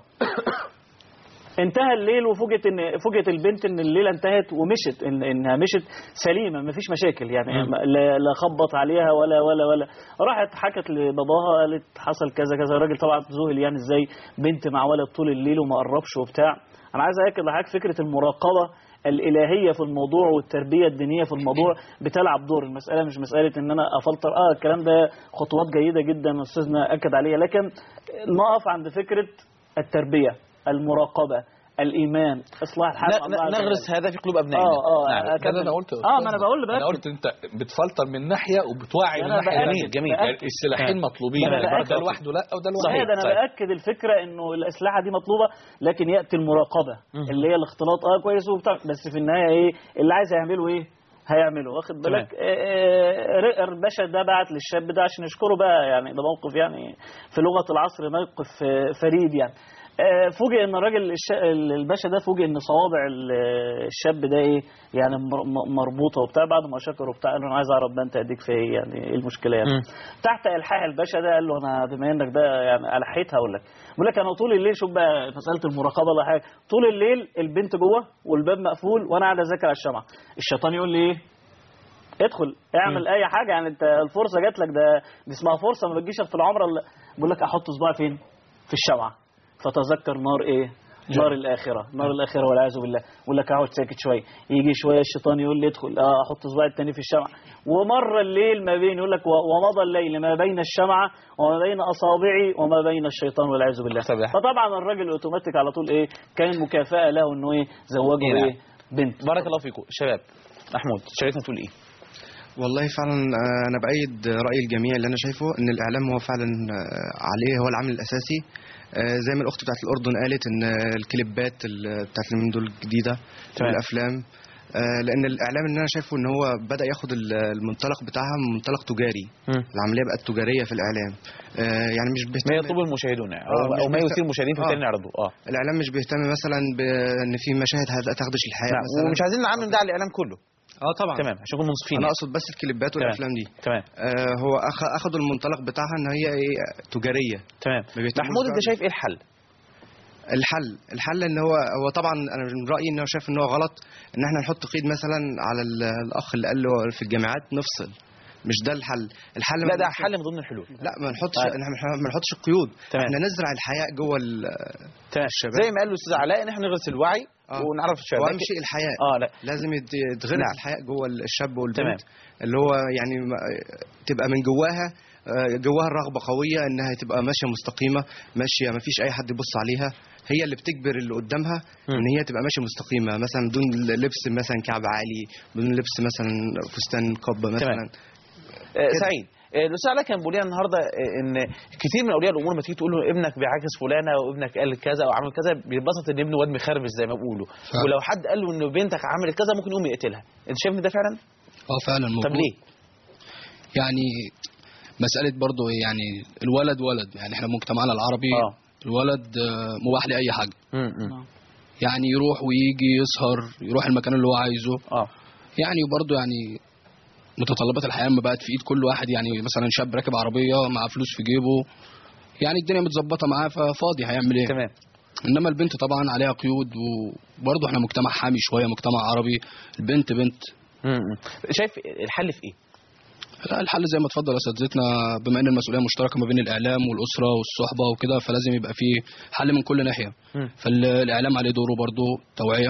انتهى الليل وفوجئت ان فوجئت البنت ان الليله انتهت ومشت إن انها مشت سليمه ما فيش مشاكل يعني مم. لا لا خبط عليها ولا ولا ولا راحت حكت لباباها قالت حصل كذا كذا الراجل طبعا ذهل يعني ازاي بنت مع ولد طول الليل وما قربش وبتاع انا عايز اكد لحضرتك فكره المراقبه الالهيه في الموضوع والتربيه الدينيه في الموضوع بتلعب دور المساله مش مساله ان انا افلتر اه الكلام ده خطوات جيده جدا استاذنا اكد عليها لكن نقف عند فكره التربيه المراقبه الايمان اصلاح الحال مع الله ن- عز نغرس وجل. هذا في قلوب ابنائنا اه اه نعم ده أكمل. اللي انا قلته اه ما انا بقول انا بقى قلت انت بتفلتر من ناحيه وبتوعي من أنا ناحيه بأكد- جميل جميل بأكد. يعني السلاحين تمام. مطلوبين أنا يعني بأكد. ده لوحده لا وده لوحده صحيح ده انا صحيح. باكد الفكره انه الاسلحه دي مطلوبه لكن ياتي المراقبه اللي هي الاختلاط اه كويس وبتاع بس في النهايه ايه اللي عايز يعمله ايه هيعمله واخد بالك آه، آه، الباشا ده بعت للشاب ده عشان يشكره بقى يعني ده موقف يعني في لغه العصر موقف آه، فريد يعني آه، فوجئ ان الراجل الش- الباشا ده فوجئ ان صوابع ال- الشاب ده ايه يعني مر- م- مربوطه وبتاع بعد ما شكر وبتاع قال له انا عايز اعرف بقى انت اديك في ايه يعني ايه المشكله يعني مم. تحت الحاح الباشا ده قال له انا بما انك ده يعني الحيت هقول لك بقول لك انا طول الليل شوف بقى مساله المراقبه ولا حاجه طول الليل البنت جوه والباب مقفول وانا قاعد اذاكر على الشمعه الشيطان يقول لي ايه ادخل اعمل اي حاجه يعني انت الفرصه جات لك ده دي اسمها فرصه ما بتجيش في العمره الا بقول لك احط صباعي فين في الشمعه فتذكر نار ايه نار الاخره نار الاخره والعياذ بالله بقول لك اقعد ساكت شويه يجي شويه الشيطان يقول لي ادخل اه احط صباعي التاني في الشمعه ومر الليل ما بين يقول لك و- ومضى الليل ما بين الشمعه وما بين اصابعي وما بين الشيطان والعياذ بالله فطبعا الراجل اوتوماتيك على طول ايه كان مكافاه له انه ايه زوجه إيه ايه بنت بارك الله فيكم شباب محمود شاركنا تقول ايه والله فعلا آه، انا بايد راي الجميع اللي انا شايفه ان الاعلام هو فعلا آه، عليه هو العامل الاساسي آه، زي ما الاخت بتاعت الاردن قالت ان آه، الكليبات ال- بتاعت اليومين دول الجديده تمام. الافلام آه، لان الاعلام اللي انا شايفه ان هو بدا ياخد ال- المنطلق بتاعها من منطلق تجاري العمليه بقت تجاريه في الاعلام آه، يعني مش بيهتم ما يطلبه المشاهدون يعني آه، او, مش أو ما بيهتم- يثير المشاهدين فبالتالي آه. نعرضه اه الاعلام مش بيهتم مثلا بان في مشاهد هتخدش الحياه نعم، مثلا ومش عايزين نعمم ده على الاعلام كله اه طبعا تمام عشان نكون منصفين انا يعني. اقصد بس الكليبات تمام. والافلام دي تمام آه هو أخ... اخدوا المنطلق بتاعها ان هي ايه تجاريه تمام ما بيهتموش محمود انت بقى شايف ايه الحل الحل الحل ان هو هو طبعا انا من رايي ان هو شايف ان هو غلط ان احنا نحط قيد مثلا على ال- الاخ اللي قال له في الجامعات نفصل مش ده الحل الحل لا ده حل من ضمن الحلول لا ما نحطش طيب. احنا ما نحطش القيود تمام. احنا نزرع الحياء جوه ال- تمام الشباب زي ما قال الاستاذ علاء ان احنا نغرس الوعي آه. ونعرف الشباب واهم لكن- شيء الحياء اه لا لازم يت- يتغرس نعم. الحياء جوه الشاب والبنت تمام. اللي هو يعني ما- تبقى من جواها آه، جواها الرغبه قويه انها تبقى ماشيه مستقيمه ماشيه ما فيش اي حد يبص عليها هي اللي بتجبر اللي قدامها ان هي تبقى ماشيه مستقيمه مثلا بدون لبس مثلا كعب عالي بدون لبس مثلا فستان قبه مثلا آه، سعيد آه، الاستاذ علاء كان بيقول لنا النهارده آه، ان كتير من اولياء الامور ما تيجي تقول له ابنك بيعاكس فلانه وابنك قال كذا او عمل كذا بيتبسط ان ابنه واد مخربش زي ما بيقولوا ولو حد قال له ان بنتك عملت كذا ممكن يقوم يقتلها انت شايف ان ده فعلا اه فعلا طب موجود. ليه يعني مسألة برضو إيه يعني الولد ولد يعني احنا مجتمعنا العربي آه. الولد آه، مباح لي اي حاجه يعني يروح ويجي يسهر يروح المكان اللي هو عايزه اه يعني وبرضه يعني متطلبات الحياه ما بقت في ايد كل واحد يعني مثلا شاب راكب عربيه مع فلوس في جيبه يعني الدنيا متظبطه معاه ففاضي هيعمل ايه تمام انما البنت طبعا عليها قيود وبرضه احنا مجتمع حامي شويه مجتمع عربي البنت بنت شايف الحل في ايه لا الحل زي ما اتفضل اساتذتنا بما ان المسؤوليه مشتركه ما بين الاعلام والاسره والصحبه وكده فلازم يبقى في حل من كل ناحيه فالاعلام عليه دوره برضه توعيه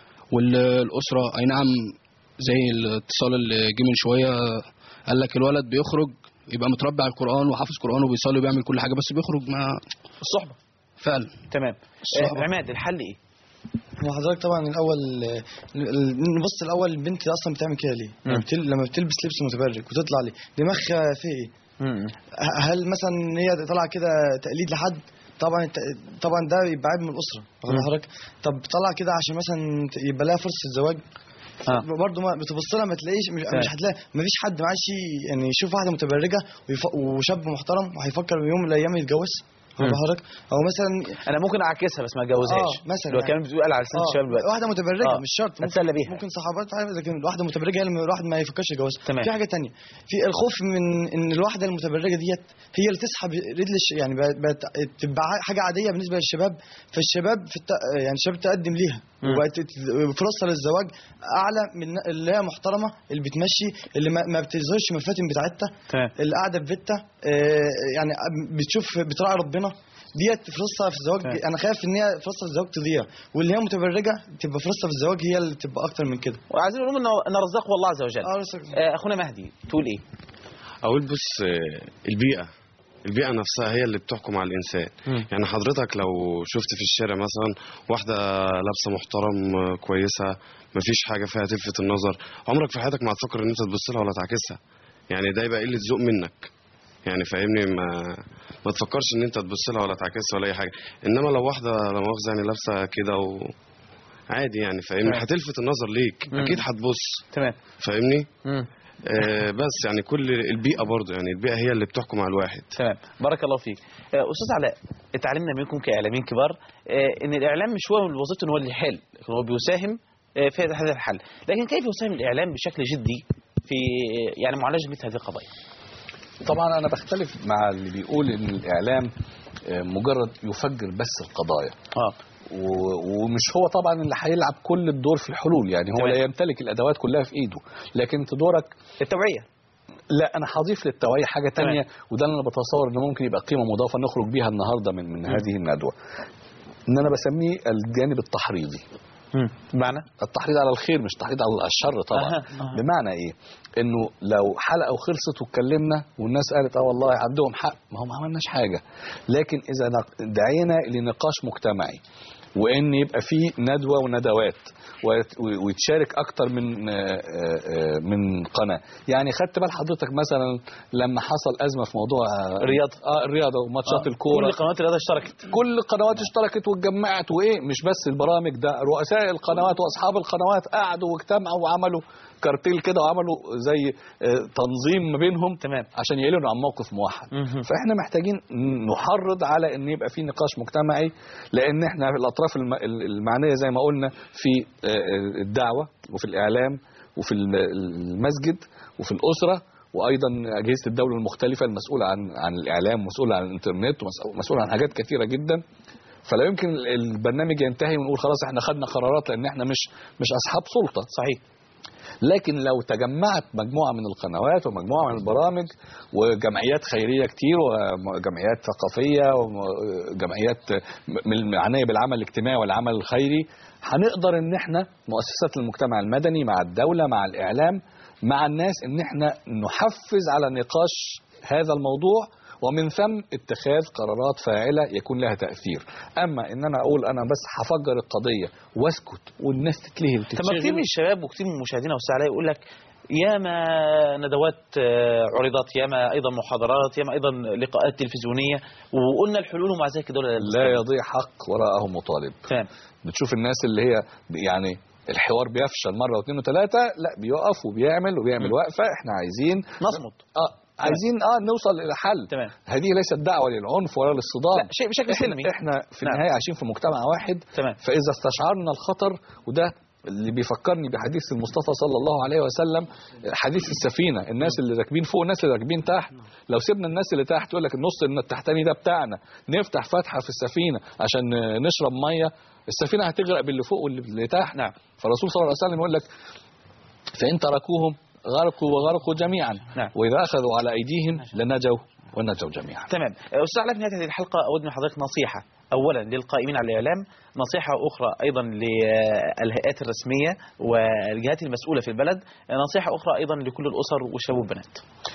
والاسره اي نعم زي الاتصال اللي جه من شويه قال لك الولد بيخرج يبقى متربي على القران وحافظ قران وبيصلي وبيعمل كل حاجه بس بيخرج مع الصحبه فعلا تمام الصحبة. آه، عماد الحل ايه هو حضرتك طبعا الاول ال- ال- نبص الاول البنت اصلا بتعمل كده ليه؟ لما, بتل... لما بتلبس لبس متبرج وتطلع ليه؟ دماغها فيه ايه؟ ه- هل مثلا هي طالعه كده تقليد لحد؟ طبعا الت- طبعا ده يبقى عيب من الاسره واخد مم. حضرتك؟ طب طالعه كده عشان مثلا ت- يبقى لها فرصه الزواج برضه ما بتبص لها ما تلاقيش مش, فعلا. مش هتلاقي ما فيش حد معاه شيء يعني يشوف واحده متبرجه ويف... وشاب محترم وهيفكر يوم من الايام يتجوز واخد مم. حضرتك؟ او مثلا انا ممكن اعكسها بس ما اتجوزهاش اه مثلا لو كان بتقول على لسان آه، الشباب دلوقتي. واحده متبرجه آه. مش شرط ممكن اتسلى بيها ممكن صحابات عادي، لكن واحده متبرجه هي اللي الواحد ما يفكرش يتجوز تمام. في حاجه تانية في الخوف من ان الواحده المتبرجه ديت هي اللي تسحب رجل الش- يعني بقت- بقت تبقى ع- حاجه عاديه بالنسبه للشباب فالشباب في الت... يعني الشباب تقدم ليها مم. وبقت ت- فرصها للزواج اعلى من اللي هي محترمه اللي بتمشي اللي ما, ما بتظهرش المفاتن بتاعتها تمام اللي قاعده في بيتها آه، يعني بتشوف بتراعي ربنا ديت فرصها في الزواج تمام. انا خايف ان هي فرصه في الزواج تضيع واللي هي متبرجه تبقى فرصها في الزواج هي اللي تبقى اكتر من كده وعايزين نقول انه ان رزقه الله عز وجل آه، اخونا مهدي تقول ايه اقول بص آه، البيئه البيئه نفسها هي اللي بتحكم على الانسان يعني حضرتك لو شفت في الشارع مثلا واحده لابسه محترم آه، كويسه مفيش حاجه فيها تلفت النظر عمرك في حياتك ما هتفكر ان انت تبص لها ولا تعكسها يعني ده يبقى قله ذوق منك يعني فاهمني ما ما تفكرش ان انت تبص لها ولا تعكسها ولا اي حاجه انما لو واحده لا مؤاخذه يعني لابسه كده و عادي يعني فاهمني تمام. هتلفت النظر ليك مم. اكيد هتبص تمام فاهمني مم. آه بس يعني كل البيئه برضو يعني البيئه هي اللي بتحكم على الواحد تمام بارك الله فيك آه، استاذ علاء اتعلمنا منكم كاعلاميين كبار آه، ان الاعلام مش هو وظيفته ان هو اللي يحل لكن هو بيساهم آه، في هذا الحل لكن كيف يساهم الاعلام بشكل جدي في آه، يعني معالجه مثل هذه القضايا طبعا انا بختلف مع اللي بيقول ان الاعلام آه، مجرد يفجر بس القضايا اه ومش هو طبعا اللي هيلعب كل الدور في الحلول يعني هو تمام. لا يمتلك الادوات كلها في ايده لكن انت دورك التوعيه لا انا هضيف للتوعيه حاجه تمام. تانية وده اللي انا بتصور انه ممكن يبقى قيمه مضافه نخرج بيها النهارده من من هذه الندوه ان انا بسميه الجانب التحريضي بمعنى التحريض على الخير مش تحريض على الشر طبعا أها، أها. بمعنى ايه انه لو حلقه وخلصت واتكلمنا والناس قالت اه والله عندهم حق ما هو ما عملناش حاجه لكن اذا نق- دعينا لنقاش مجتمعي وان يبقى فيه ندوه وندوات ويت- ويتشارك اكتر من آه، آه، من قناه يعني خدت بال حضرتك مثلا لما حصل ازمه في موضوع آه، الرياضة. اه الرياضه وماتشات آه، الكوره كل قنوات الرياضه اشتركت كل القنوات اشتركت واتجمعت وايه مش بس البرامج ده رؤساء القنوات واصحاب القنوات قعدوا واجتمعوا وعملوا كارتيل كده وعملوا زي آه، تنظيم ما بينهم تمام عشان يعلنوا عن موقف موحد فاحنا محتاجين نحرض على ان يبقى في نقاش مجتمعي لان احنا في الاطراف الم- المعنيه زي ما قلنا في آه، الدعوه وفي الاعلام وفي الم- المسجد وفي الاسره وايضا اجهزه الدوله المختلفه المسؤوله عن عن الاعلام مسؤوله عن الانترنت ومسؤوله عن حاجات كثيره جدا فلا يمكن البرنامج ينتهي ونقول خلاص احنا خدنا قرارات لان احنا مش مش اصحاب سلطه صحيح لكن لو تجمعت مجموعه من القنوات ومجموعه من البرامج وجمعيات خيريه كتير وجمعيات ثقافيه وجمعيات من المعنيه بالعمل الاجتماعي والعمل الخيري هنقدر ان احنا مؤسسات المجتمع المدني مع الدوله مع الاعلام مع الناس ان احنا نحفز على نقاش هذا الموضوع ومن ثم اتخاذ قرارات فاعله يكون لها تاثير اما ان انا اقول انا بس هفجر القضيه واسكت والناس تتلهي طب ما كتير وتتشغل من الشباب وكتير من مشاهدينا والسعلاء يقول لك ياما ندوات آه، عرضت ياما ايضا محاضرات ياما ايضا لقاءات تلفزيونيه وقلنا الحلول ومع ذلك دول لا يضيع حق وراءه مطالب تمام بتشوف الناس اللي هي يعني الحوار بيفشل مره واثنين وثلاثه لا بيقف وبيعمل وبيعمل وقفه احنا عايزين نصمت اه عايزين اه نوصل الى حل تمام هذه ليست دعوه للعنف ولا للصدام لا شيء بشكل احنا, سلمي احنا في نعم. النهايه عايشين في مجتمع واحد تمام فاذا استشعرنا الخطر وده اللي بيفكرني بحديث المصطفى صلى الله عليه وسلم حديث السفينه الناس اللي راكبين فوق الناس اللي راكبين تحت لو سيبنا الناس اللي تحت يقول لك النص التحتاني ده بتاعنا نفتح فتحه في السفينه عشان نشرب ميه السفينه هتغرق باللي فوق واللي تحت نعم فالرسول صلى الله عليه وسلم يقول لك فان تركوهم غرقوا وغرقوا جميعا نعم. واذا اخذوا على ايديهم لنجوا ونجوا جميعا تمام استاذ علاء في نهايه هذه الحلقه اود من حضرتك نصيحه اولا للقائمين على الاعلام نصيحه اخرى ايضا للهيئات الرسميه والجهات المسؤوله في البلد نصيحه اخرى ايضا لكل الاسر والشباب والبنات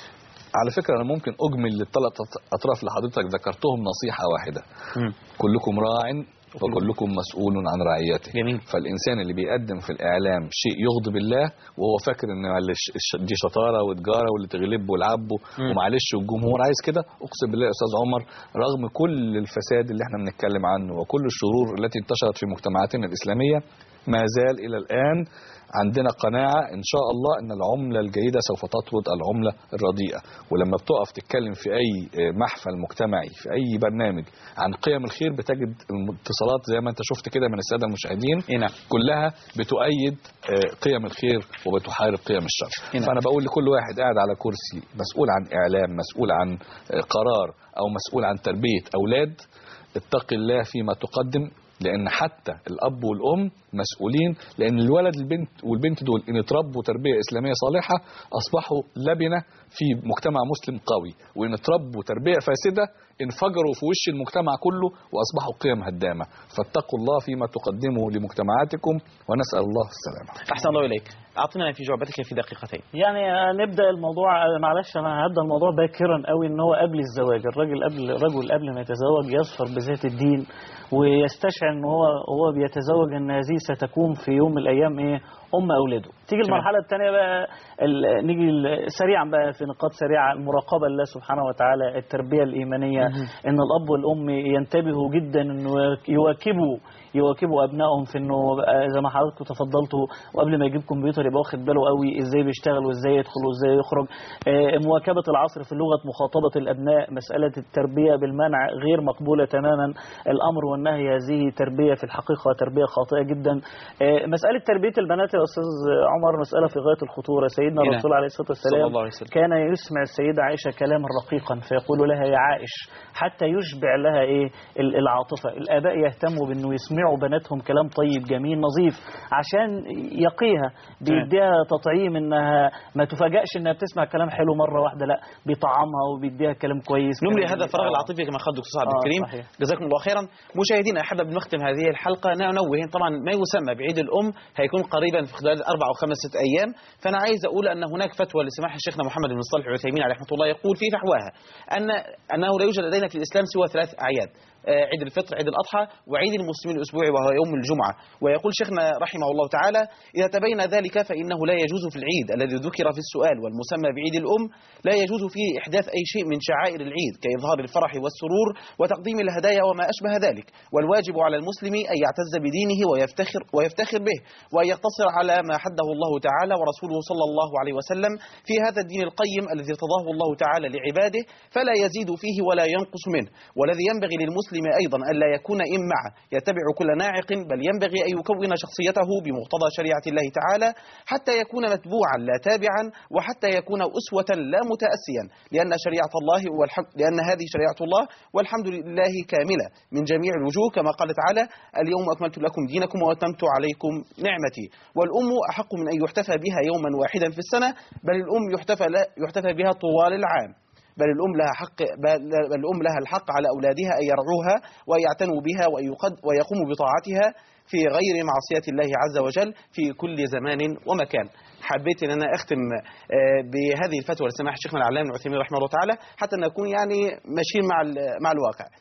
على فكره انا ممكن اجمل للثلاث اطراف اللي حضرتك ذكرتهم نصيحه واحده كلكم راع وكلكم مسؤول عن رعيته جميل. فالإنسان اللي بيقدم في الإعلام شيء يغضب الله وهو فاكر إن معلش الش- دي شطارة وتجارة واللي تغلبه والعبه مم. ومعلش والجمهور عايز كده أقسم بالله يا أستاذ عمر رغم كل الفساد اللي احنا بنتكلم عنه وكل الشرور التي انتشرت في مجتمعاتنا الإسلامية ما زال إلى الآن عندنا قناعة إن شاء الله أن العملة الجيدة سوف تطرد العملة الرديئة ولما بتقف تتكلم في أي محفل مجتمعي في أي برنامج عن قيم الخير بتجد اتصالات زي ما أنت شفت كده من السادة المشاهدين كلها بتؤيد آه، قيم الخير وبتحارب قيم الشر نعم. فأنا بقول لكل واحد قاعد على كرسي مسؤول عن إعلام مسؤول عن آه، قرار أو مسؤول عن تربية أولاد اتق الله فيما تقدم لان حتى الاب والام مسؤولين لان الولد البنت والبنت دول ان اتربوا تربيه اسلاميه صالحه اصبحوا لبنه في مجتمع مسلم قوي وان اتربوا تربيه فاسده انفجروا في وش المجتمع كله واصبحوا قيم هدامه فاتقوا الله فيما تقدموا لمجتمعاتكم ونسال الله السلامه احسن الله اليك اعطنا في جعبتك في دقيقتين يعني نبدا الموضوع معلش انا هبدا الموضوع باكرا قوي ان هو قبل الزواج الراجل قبل الرجل قبل ما يتزوج يظفر بذات الدين ويستشعر ان هو هو بيتزوج ان هذه ستكون في يوم من الايام ايه ام اولاده تيجي تمام. المرحله الثانيه بقى ال- نيجي ال- سريعا بقى في نقاط سريعه المراقبه لله سبحانه وتعالى التربيه الايمانيه ان الاب والام ينتبهوا جدا انه يواكبوا يواكبوا ابنائهم في انه بقى زي ما حضراتكم تفضلتوا وقبل ما يجيب كمبيوتر يبقى واخد باله قوي ازاي بيشتغل وازاي يدخل وازاي يخرج آه، مواكبه العصر في لغه مخاطبه الابناء مساله التربيه بالمنع غير مقبوله تماما الامر والنهي هذه تربيه في الحقيقه تربيه خاطئه جدا آه، مساله تربيه البنات يا استاذ عمر مساله في غايه الخطوره سيدنا نعم. الرسول عليه الصلاه صلى والسلام الله عليه وسلم. كان يسمع السيدة عائشة كلاما رقيقا فيقول لها يا عائش حتى يشبع لها ايه ال- العاطفة الآباء يهتموا بأنه يسمعوا بناتهم كلام طيب جميل نظيف عشان يقيها بيديها تطعيم انها ما تفاجئش انها بتسمع كلام حلو مرة واحدة لا بيطعمها وبيديها كلام كويس نملي كلام- هذا الفراغ آه. العاطفي كما قال دكتور سعد آه، الكريم صحيح. جزاكم الله خيرا مشاهدينا احنا بنختم هذه الحلقه ننوه طبعا ما يسمى بعيد الام هيكون قريبا في خلال اربع او خمس ست ايام فانا عايز اقول ان هناك فتوى لسماحه شيخنا محمد بن صالح العثيمين عليه رحمه الله يقول في فحواها ان انه لا يوجد لدينا في الاسلام سوى ثلاث اعياد آه، عيد الفطر عيد الأضحى وعيد المسلمين الأسبوعي وهو يوم الجمعة ويقول شيخنا رحمه الله تعالى إذا تبين ذلك فإنه لا يجوز في العيد الذي ذكر في السؤال والمسمى بعيد الأم لا يجوز فيه إحداث أي شيء من شعائر العيد كإظهار الفرح والسرور وتقديم الهدايا وما أشبه ذلك والواجب على المسلم أن يعتز بدينه ويفتخر, ويفتخر به وأن يقتصر على ما حده الله تعالى ورسوله صلى الله عليه وسلم في هذا الدين القيم الذي ارتضاه الله تعالى لعباده فلا يزيد فيه ولا ينقص منه والذي ينبغي للمسلم أيضا ألا يكون إمعة يتبع كل ناعق بل ينبغي أن يكون شخصيته بمقتضى شريعة الله تعالى حتى يكون متبوعا لا تابعا وحتى يكون أسوة لا متأسيا لأن شريعة الله والحمد لأن هذه شريعة الله والحمد لله كاملة من جميع الوجوه كما قال تعالى اليوم أكملت لكم دينكم وأتممت عليكم نعمتي والأم أحق من أن يحتفى بها يوما واحدا في السنة بل الأم يحتفى, لا يحتفى بها طوال العام بل الأم لها حق بل بل الأم لها الحق على أولادها أن يرعوها وأن يعتنوا بها وأن يقد ويقوموا بطاعتها في غير معصية الله عز وجل في كل زمان ومكان حبيت ان انا اختم آه، بهذه الفتوى لسماحه شيخنا العلامه ابن عثيمين رحمه الله تعالى حتى نكون يعني ماشيين مع ال- مع الواقع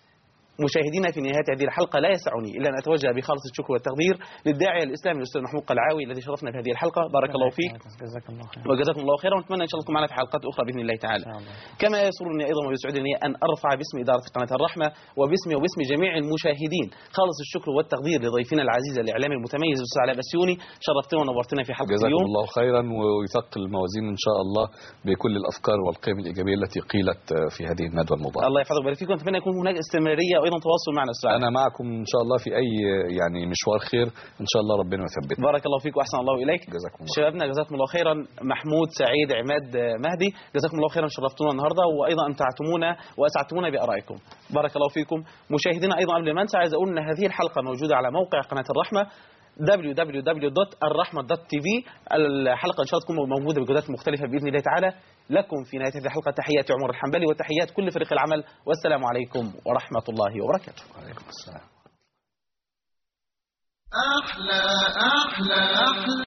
مشاهدينا في نهاية هذه الحلقة لا يسعني إلا أن أتوجه بخالص الشكر والتقدير للداعية الإسلامي الأستاذ محمود قلعاوي الذي شرفنا في هذه الحلقة بارك الله فيك جزاك الله خير وجزاكم الله خيرا ونتمنى ان شاء الله تكون معنا في حلقات اخرى باذن الله تعالى كما يسرني ايضا ويسعدني ان ارفع باسم اداره قناه الرحمه وباسمي وباسم جميع المشاهدين خالص الشكر والتقدير لضيفنا العزيز الاعلامي المتميز الاستاذ علاء بسيوني شرفتنا ونورتنا في حلقه جزاكم اليوم الله خيرا ويثقل الموازين ان شاء الله بكل الافكار والقيم الايجابيه التي قيلت في هذه الندوه المباركه الله يحفظك ويبارك فيكم اتمنى يكون هناك استمراريه وايضا تواصل معنا استاذ انا معكم ان شاء الله في اي يعني مشوار خير ان شاء الله ربنا يثبتنا بارك الله فيك واحسن الله اليك جزاكم الله شبابنا جزاكم الله خيرا محمود سعيد عماد مهدي جزاكم الله خيرا شرفتونا النهارده وايضا امتعتمونا واسعدتمونا بارائكم بارك الله فيكم مشاهدينا ايضا قبل ما انسى عايز اقول ان هذه الحلقه موجوده على موقع قناه الرحمه www.الرحمة.tv الحلقة إن شاء الله تكون موجودة بجودات مختلفة بإذن الله تعالى لكم في نهاية هذه الحلقة تحياتي عمر الحنبلي وتحيات كل فريق العمل والسلام عليكم ورحمة الله وبركاته وعليكم السلام أحلى أحلى أحلى